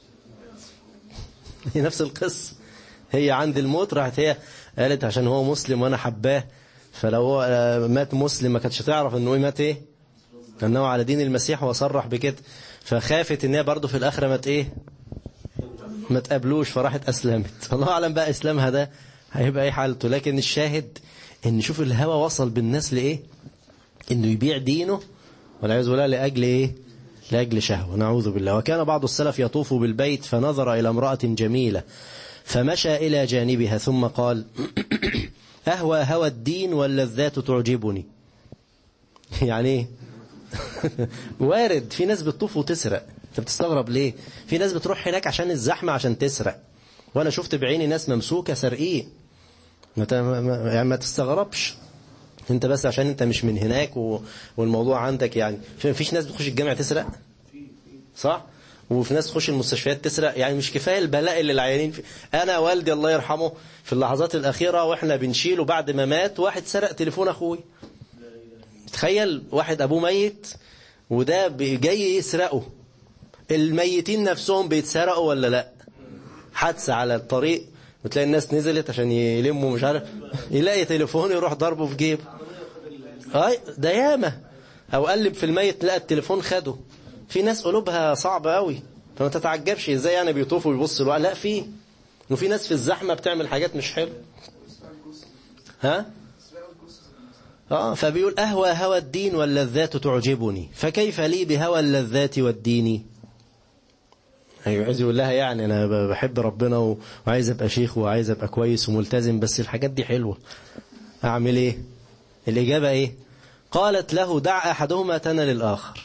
هي نفس القصة هي عند الموت راحت هي قالت عشان هو مسلم وأنا حباه فلو هو مات مسلم ما كانتش تعرف انه مات ايه انه على دين المسيح وصرح بكده فخافت ان هي برضه في الاخره مات ايه ما تقابلوش فراحت اسلمت الله اعلم بقى اسلامها ده هيبقى ايه حالته لكن الشاهد ان شوف الهوى وصل بالناس لايه انه يبيع دينه والعياذ بالله لاجل ايه لاجل شهوه نعوذ بالله وكان بعض السلف يطوف بالبيت فنظر الى امراه جميله فمشى الى جانبها ثم قال أهوى هوى الدين واللذات تعجبني يعني ايه وارد في ناس بتطوف وتسرق انت بتستغرب ليه في ناس بتروح هناك عشان الزحمة عشان تسرق وانا شفت بعيني ناس ممسوكة سرقين يعني ما تستغربش انت بس عشان انت مش من هناك و... والموضوع عندك يعني فيش ناس بتخش الجامع تسرق صح وفي ناس تخش المستشفيات تسرق يعني مش كفايه البلاء اللي العيانين فيه انا والدي الله يرحمه في اللحظات الاخيره واحنا بنشيله بعد ما مات واحد سرق تليفون اخوي تخيل واحد ابوه ميت وده جاي يسرقه الميتين نفسهم بيتسرقوا ولا لا حادثه على الطريق وتلاقي الناس نزلت عشان يلموا مش عارف يلاقي تليفون يروح ضربه في جيبه اي ده ياما او قلب في الميت لقى التليفون خده في ناس قلوبها صعبة قوي فما تتعجبش ازاي يعني بيطوفوا ويبصوا الوقت لا في وفي ناس في الزحمة بتعمل حاجات مش حلوه ها اه فبيقول أهوى هوى الدين واللذات تعجبني فكيف لي بهوى اللذات والدين ايوه عايز يقول لها يعني انا بحب ربنا وعايز ابقى شيخ وعايز ابقى كويس وملتزم بس الحاجات دي حلوة اعمل ايه الاجابة ايه قالت له دع احدهما تنل الاخر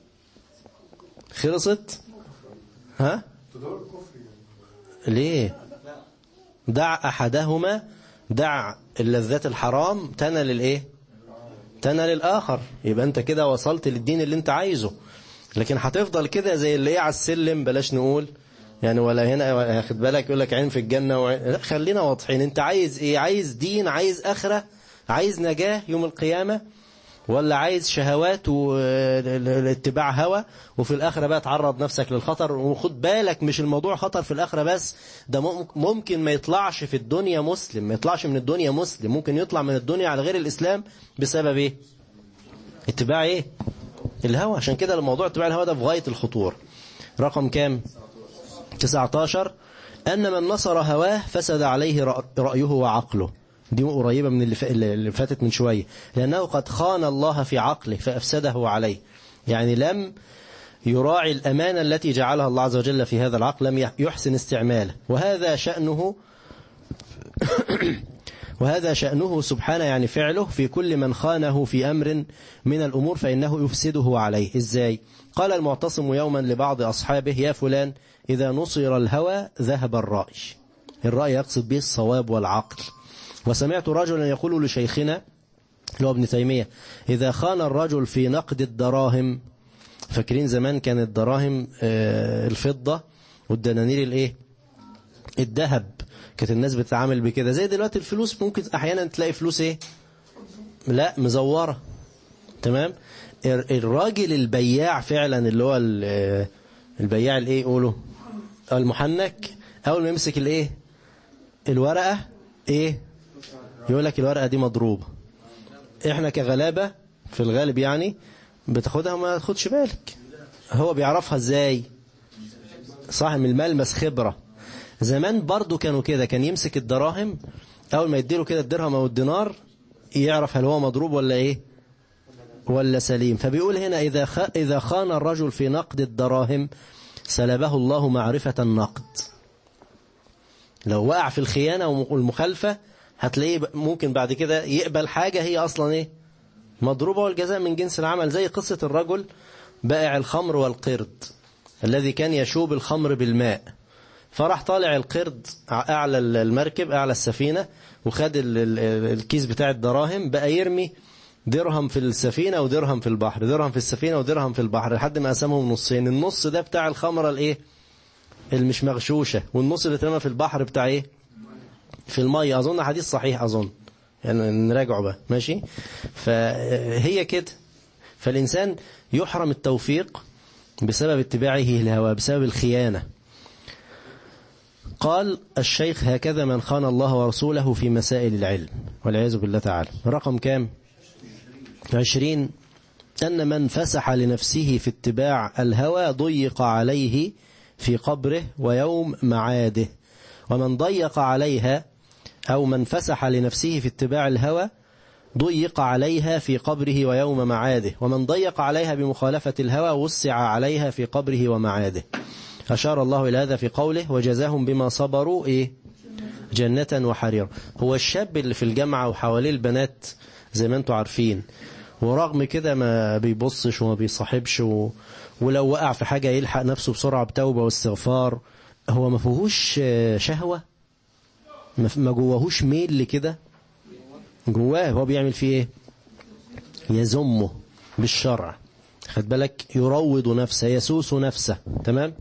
خلصت ها ليه دع احدهما دع اللذات الحرام تنل الايه تنل الاخر يبقى انت كده وصلت للدين اللي انت عايزه لكن هتفضل كده زي اللي ايه على السلم بلاش نقول يعني ولا هنا ياخد بالك يقول لك عين في الجنة وعين لا خلينا واضحين انت عايز ايه عايز دين عايز اخرة عايز نجاة يوم القيامة ولا عايز شهوات واتباع هوى وفي الآخرة بقى تعرض نفسك للخطر وخد بالك مش الموضوع خطر في الآخرة بس ده ممكن ما يطلعش في الدنيا مسلم ما يطلعش من الدنيا مسلم ممكن يطلع من الدنيا على غير الإسلام بسبب ايه اتباع ايه الهوى عشان كده الموضوع اتباع الهوى ده في غاية الخطورة رقم كام 19 أن من نصر هواه فسد عليه رأيه وعقله دي قريبة من اللي فاتت من شوية لأنه قد خان الله في عقله فأفسده عليه يعني لم يراعي الأمانة التي جعلها الله عز وجل في هذا العقل لم يحسن استعماله وهذا شأنه وهذا شأنه سبحانه يعني فعله في كل من خانه في أمر من الأمور فإنه يفسده عليه إزاي قال المعتصم يوما لبعض أصحابه يا فلان إذا نصر الهوى ذهب الرأي الرأي يقصد به الصواب والعقل وسمعت رجلا يقول لشيخنا اللي هو ابن تيمية إذا خان الرجل في نقد الدراهم فاكرين زمان كانت الدراهم آه، الفضة والدنانير الايه الذهب كانت الناس بتتعامل بكده زي دلوقتي الفلوس ممكن احيانا تلاقي فلوس ايه لا مزورة تمام ال- الراجل البياع فعلا اللي هو ال- البياع الايه يقولوا المحنك اول ما يمسك الايه الورقة ايه يقول لك الورقة دي مضروبة احنا كغلابة في الغالب يعني بتاخدها وما تاخدش بالك هو بيعرفها ازاي صاحب الملمس خبرة زمان برضو كانوا كده كان يمسك الدراهم اول ما يديله كده الدرهم او الدينار يعرف هل هو مضروب ولا ايه ولا سليم فبيقول هنا إذا, خ... إذا خان الرجل في نقد الدراهم سلبه الله معرفة النقد لو وقع في الخيانة والمخالفة هتلاقيه ب- ممكن بعد كده يقبل حاجة هي أصلا إيه مضروبة والجزاء من جنس العمل زي قصة الرجل بائع الخمر والقرد الذي كان يشوب الخمر بالماء فراح طالع القرد أعلى المركب أعلى السفينة وخد ال- ال- الكيس بتاع الدراهم بقى يرمي درهم في السفينة ودرهم في البحر درهم في السفينة ودرهم في البحر لحد ما قسمهم نصين النص ده بتاع الخمرة الايه اللي مش مغشوشة والنص اللي اترمى في البحر بتاع ايه في المية اظن حديث صحيح اظن يعني نراجعه بقى ماشي فهي كده فالإنسان يحرم التوفيق بسبب اتباعه الهوى بسبب الخيانة قال الشيخ هكذا من خان الله ورسوله في مسائل العلم والعياذ بالله تعالى رقم كام عشرين أن من فسح لنفسه في اتباع الهوى ضيق عليه في قبره ويوم معاده ومن ضيق عليها أو من فسح لنفسه في اتباع الهوى ضيق عليها في قبره ويوم معاده ومن ضيق عليها بمخالفة الهوى وسع عليها في قبره ومعاده أشار الله إلى هذا في قوله وجزاهم بما صبروا إيه جنة وحريرا هو الشاب اللي في الجامعة وحواليه البنات زي ما انتم عارفين ورغم كده ما بيبصش وما بيصاحبش و... ولو وقع في حاجة يلحق نفسه بسرعة بتوبة واستغفار هو ما فيهوش شهوة ما جواهوش ميل لكده جواه هو بيعمل فيه ايه يزمه بالشرع خد بالك يروض نفسه يسوس نفسه تمام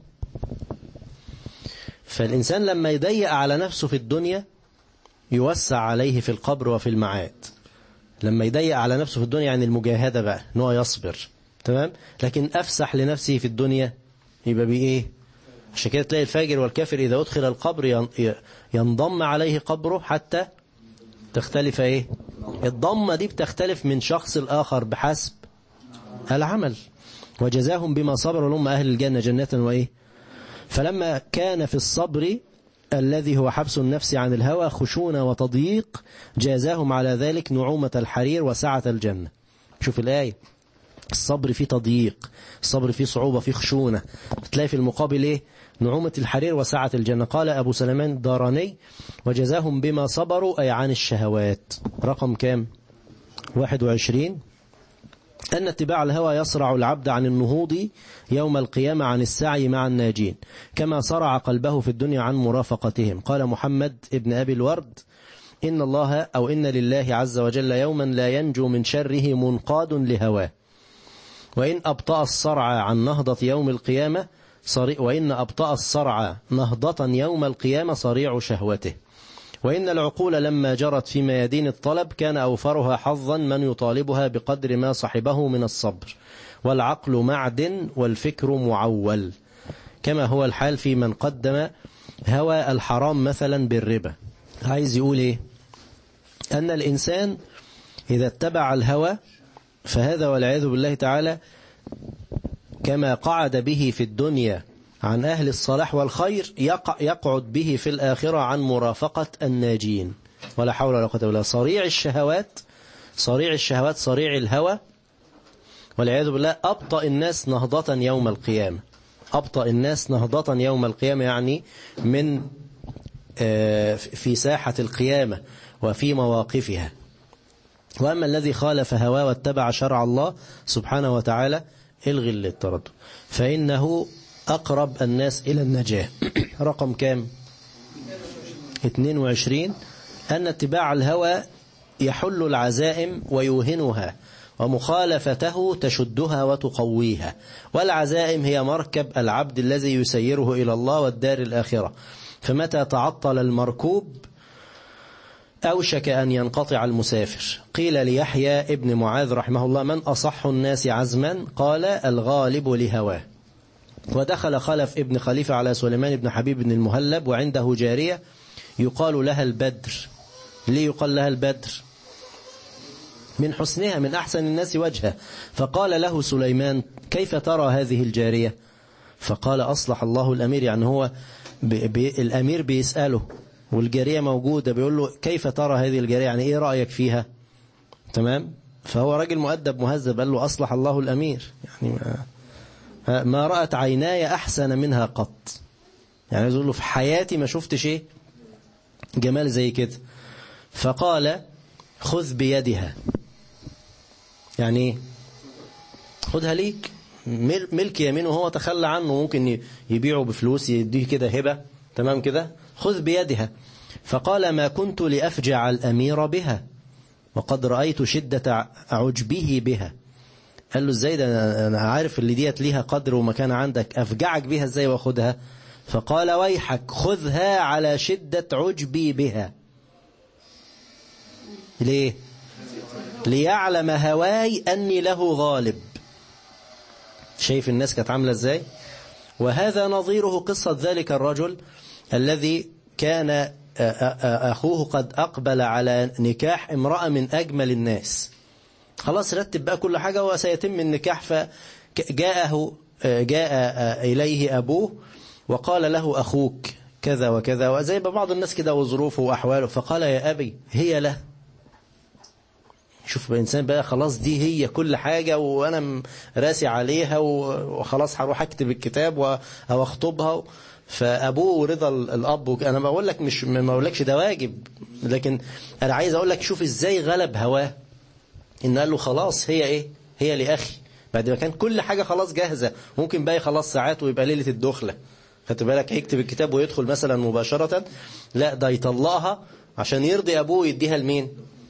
فالإنسان لما يضيق على نفسه في الدنيا يوسع عليه في القبر وفي المعاد لما يضيق على نفسه في الدنيا يعني المجاهدة بقى ان هو يصبر تمام لكن أفسح لنفسه في الدنيا يبقى بإيه عشان كده تلاقي الفاجر والكافر إذا أدخل القبر ينضم عليه قبره حتى تختلف إيه الضمة دي بتختلف من شخص الآخر بحسب العمل وجزاهم بما صبروا لهم أهل الجنة جنة وإيه فلما كان في الصبر الذي هو حبس النفس عن الهوى خشونة وتضييق جازاهم على ذلك نعومة الحرير وسعة الجنة شوف الآية الصبر فيه تضييق الصبر فيه صعوبة فيه خشونة بتلاقي في المقابل إيه نعومة الحرير وسعة الجنة قال أبو سلمان الداراني وجزاهم بما صبروا أي عن الشهوات رقم كام 21 أن اتباع الهوى يصرع العبد عن النهوض يوم القيامة عن السعي مع الناجين كما صرع قلبه في الدنيا عن مرافقتهم قال محمد ابن أبي الورد إن الله أو إن لله عز وجل يوما لا ينجو من شره منقاد لهواه وإن أبطأ الصرع عن نهضة يوم القيامة وإن أبطأ الصرع نهضة يوم القيامة صريع شهوته وإن العقول لما جرت في ميادين الطلب كان أوفرها حظا من يطالبها بقدر ما صحبه من الصبر والعقل معدن والفكر معول كما هو الحال في من قدم هوى الحرام مثلا بالربا عايز يقول إيه أن الإنسان إذا اتبع الهوى فهذا والعياذ بالله تعالى كما قعد به في الدنيا عن أهل الصلاح والخير يقع يقعد به في الآخرة عن مرافقة الناجين ولا حول ولا قوة إلا صريع الشهوات صريع الشهوات صريع الهوى والعياذ بالله أبطأ الناس نهضة يوم القيامة أبطأ الناس نهضة يوم القيامة يعني من في ساحة القيامة وفي مواقفها وأما الذي خالف هواه واتبع شرع الله سبحانه وتعالى الغي للتردد فإنه أقرب الناس إلى النجاة رقم كام 22 أن اتباع الهوى يحل العزائم ويوهنها ومخالفته تشدها وتقويها والعزائم هي مركب العبد الذي يسيره إلى الله والدار الآخرة فمتى تعطل المركوب أوشك أن ينقطع المسافر قيل ليحيى ابن معاذ رحمه الله من أصح الناس عزما قال الغالب لهواه ودخل خلف ابن خليفة على سليمان بن حبيب بن المهلب وعنده جارية يقال لها البدر ليه يقال لها البدر من حسنها من أحسن الناس وجها فقال له سليمان كيف ترى هذه الجارية فقال أصلح الله الأمير يعني هو بي بي الأمير بيسأله والجارية موجودة بيقول له كيف ترى هذه الجارية يعني إيه رأيك فيها تمام فهو راجل مؤدب مهذب قال له أصلح الله الأمير يعني ما, ما رأت عيناي أحسن منها قط يعني يقول له في حياتي ما شفت شيء جمال زي كده فقال خذ بيدها يعني خدها ليك ملك يمينه هو تخلى عنه ممكن يبيعه بفلوس يديه كده هبة تمام كده خذ بيدها فقال ما كنت لأفجع الأمير بها وقد رأيت شدة عجبه بها قال له ازاي ده انا عارف اللي ديت ليها قدر ومكان عندك افجعك بها ازاي واخدها فقال ويحك خذها على شدة عجبي بها ليه ليعلم هواي أني له غالب شايف الناس كانت عاملة ازاي وهذا نظيره قصة ذلك الرجل الذي كان أخوه قد أقبل على نكاح امرأة من أجمل الناس خلاص رتب بقى كل حاجة وسيتم النكاح فجاءه جاء إليه أبوه وقال له أخوك كذا وكذا وزي بعض الناس كده وظروفه وأحواله فقال يا أبي هي له شوف الإنسان بقى خلاص دي هي كل حاجة وأنا راسي عليها وخلاص هروح أكتب الكتاب أو أخطبها فأبوه رضا الأب أنا بقول لك مش ما بقولكش ده واجب لكن أنا عايز أقول لك شوف إزاي غلب هواه إن قال له خلاص هي إيه هي لأخي بعد ما كان كل حاجة خلاص جاهزة ممكن باقي خلاص ساعات ويبقى ليلة الدخلة خدت بالك هيكتب الكتاب ويدخل مثلا مباشرة لا ده يطلقها عشان يرضي أبوه يديها لمين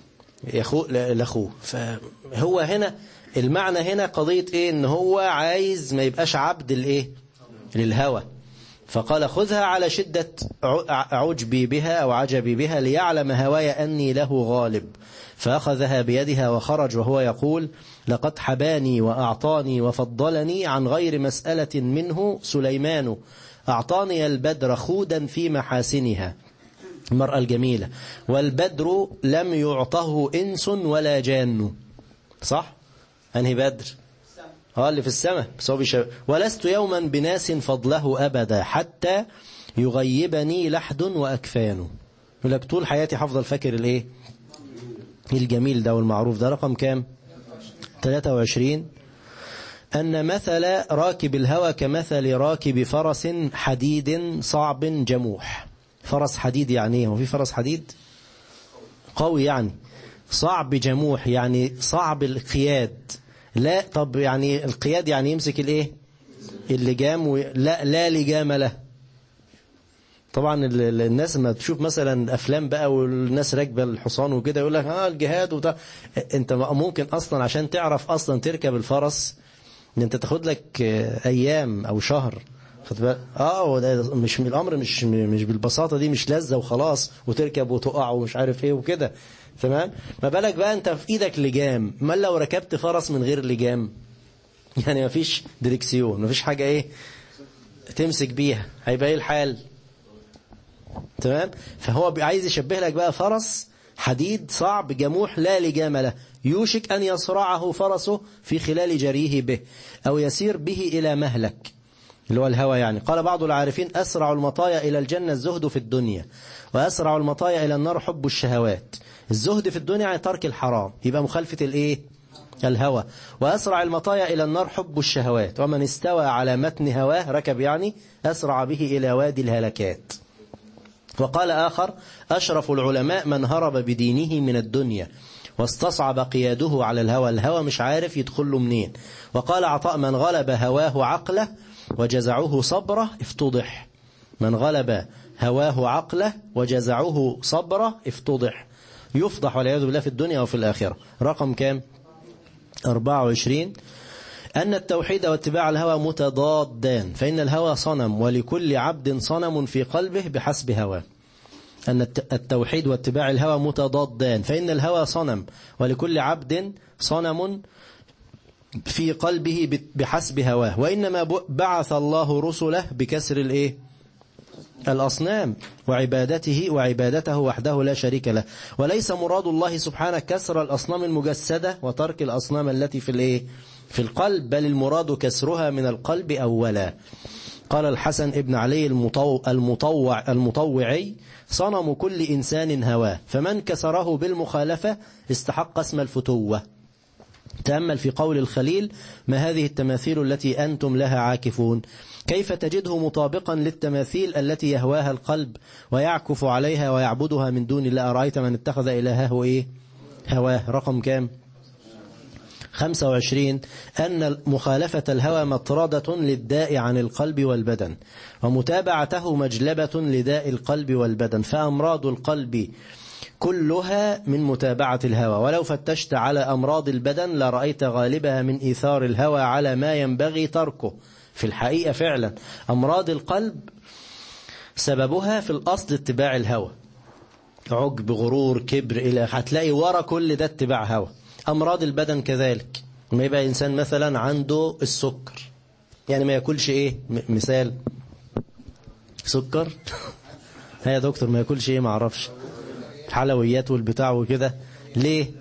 لأخوه فهو هنا المعنى هنا قضية إيه إن هو عايز ما يبقاش عبد الإيه للهوى فقال خذها على شدة عجبي بها أو عجبي بها ليعلم هواي أني له غالب فأخذها بيدها وخرج وهو يقول لقد حباني وأعطاني وفضلني عن غير مسألة منه سليمان أعطاني البدر خودا في محاسنها المرأة الجميلة والبدر لم يعطه إنس ولا جان صح؟ أنهي بدر؟ اه اللي في السماء بس هو بيشا... ولست يوما بناس فضله أبدا حتى يغيبني لحد وأكفان يقول لك طول حياتي حفظل فاكر الايه الجميل ده والمعروف ده رقم كام 23 أن مثل راكب الهوى كمثل راكب فرس حديد صعب جموح فرس حديد يعني ايه هو في فرس حديد قوي يعني صعب جموح يعني صعب القياد لا طب يعني القياد يعني يمسك الايه اللجام و... لا لا لجام له طبعا الناس ما تشوف مثلا افلام بقى والناس راكبه الحصان وكده يقول لك اه الجهاد وده انت ممكن اصلا عشان تعرف اصلا تركب الفرس ان انت تاخد لك ايام او شهر خد بالك اه مش الامر مش مش بالبساطه دي مش لذه وخلاص وتركب وتقع ومش عارف ايه وكده تمام ما بالك بقى انت في ايدك لجام ما لو ركبت فرس من غير لجام يعني ما فيش دريكسيون ما فيش حاجه ايه تمسك بيها هيبقى ايه الحال تمام فهو عايز يشبه لك بقى فرس حديد صعب جموح لا لجام له يوشك أن يصرعه فرسه في خلال جريه به أو يسير به إلى مهلك اللي هو الهوى يعني قال بعض العارفين أسرع المطايا إلى الجنة الزهد في الدنيا وأسرع المطايا إلى النار حب الشهوات الزهد في الدنيا يعني ترك الحرام يبقى مخالفة الإيه الهوى وأسرع المطايا إلى النار حب الشهوات ومن استوى على متن هواه ركب يعني أسرع به إلى وادي الهلكات وقال آخر أشرف العلماء من هرب بدينه من الدنيا واستصعب قياده على الهوى الهوى مش عارف يدخل له منين وقال عطاء من غلب هواه عقله وجزعه صبره افتضح من غلب هواه عقله وجزعه صبره افتضح يفضح والعياذ بالله في الدنيا وفي الآخرة رقم كام 24 أن التوحيد واتباع الهوى متضادان فإن الهوى صنم ولكل عبد صنم في قلبه بحسب هواه أن التوحيد واتباع الهوى متضادان فإن الهوى صنم ولكل عبد صنم في قلبه بحسب هواه وإنما بعث الله رسله بكسر الإيه الأصنام وعبادته وعبادته وحده لا شريك له وليس مراد الله سبحانه كسر الأصنام المجسدة وترك الأصنام التي في الإيه في القلب بل المراد كسرها من القلب أولا قال الحسن ابن علي المطوع المطوع المطوعي صنم كل إنسان هواه فمن كسره بالمخالفة استحق اسم الفتوة تأمل في قول الخليل ما هذه التماثيل التي أنتم لها عاكفون كيف تجده مطابقا للتماثيل التي يهواها القلب ويعكف عليها ويعبدها من دون الله أرأيت من اتخذ إلهه إيه هواه رقم كام 25 أن مخالفة الهوى مطردة للداء عن القلب والبدن ومتابعته مجلبة لداء القلب والبدن فأمراض القلب كلها من متابعة الهوى ولو فتشت على أمراض البدن لرأيت غالبها من إيثار الهوى على ما ينبغي تركه في الحقيقة فعلا أمراض القلب سببها في الأصل اتباع الهوى عجب غرور كبر إلى هتلاقي ورا كل ده اتباع هوى أمراض البدن كذلك ما يبقى إنسان مثلا عنده السكر يعني ما يأكلش إيه مثال سكر ها يا دكتور ما يأكلش إيه ما أعرفش حلويات والبتاع وكده ليه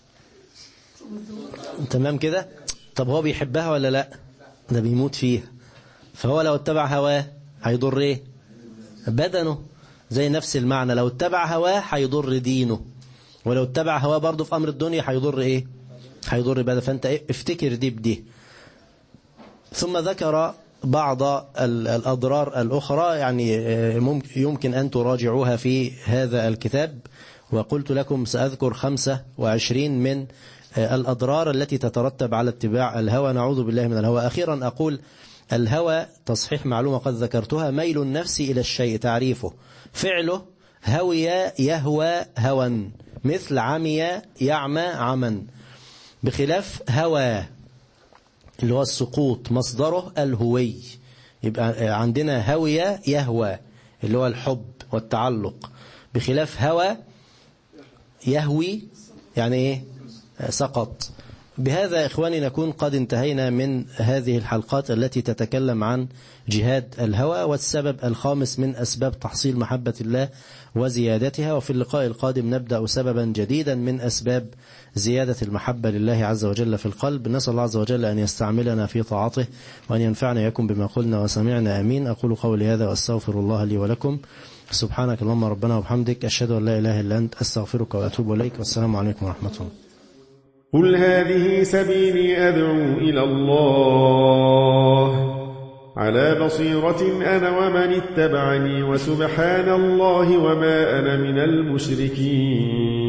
تمام كده طب هو بيحبها ولا لا ده بيموت فيها فهو لو اتبع هواه هيضر ايه بدنه زي نفس المعنى لو اتبع هواه هيضر دينه ولو اتبع هواه برضه في امر الدنيا هيضر ايه هيضر بدنه فانت إيه؟ افتكر دي بدي ثم ذكر بعض الأضرار الأخرى يعني يمكن أن تراجعوها في هذا الكتاب وقلت لكم سأذكر 25 من الأضرار التي تترتب على اتباع الهوى نعوذ بالله من الهوى أخيرا أقول الهوى تصحيح معلومة قد ذكرتها ميل النفس إلى الشيء تعريفه فعله هوي يهوى هوى مثل عمي يعمى عمى بخلاف هوى اللي هو السقوط مصدره الهوي يبقى عندنا هوية يهوى اللي هو الحب والتعلق بخلاف هوى يهوي يعني ايه سقط بهذا إخواني نكون قد انتهينا من هذه الحلقات التي تتكلم عن جهاد الهوى والسبب الخامس من أسباب تحصيل محبة الله وزيادتها وفي اللقاء القادم نبدأ سببا جديدا من أسباب زيادة المحبة لله عز وجل في القلب نسأل الله عز وجل أن يستعملنا في طاعته وأن ينفعنا يكون بما قلنا وسمعنا أمين أقول قولي هذا وأستغفر الله لي ولكم سبحانك اللهم ربنا وبحمدك أشهد أن لا إله إلا أنت أستغفرك وأتوب إليك والسلام عليكم ورحمة الله قل هذه سبيلي أدعو إلى الله على بصيرة أنا ومن اتبعني وسبحان الله وما أنا من المشركين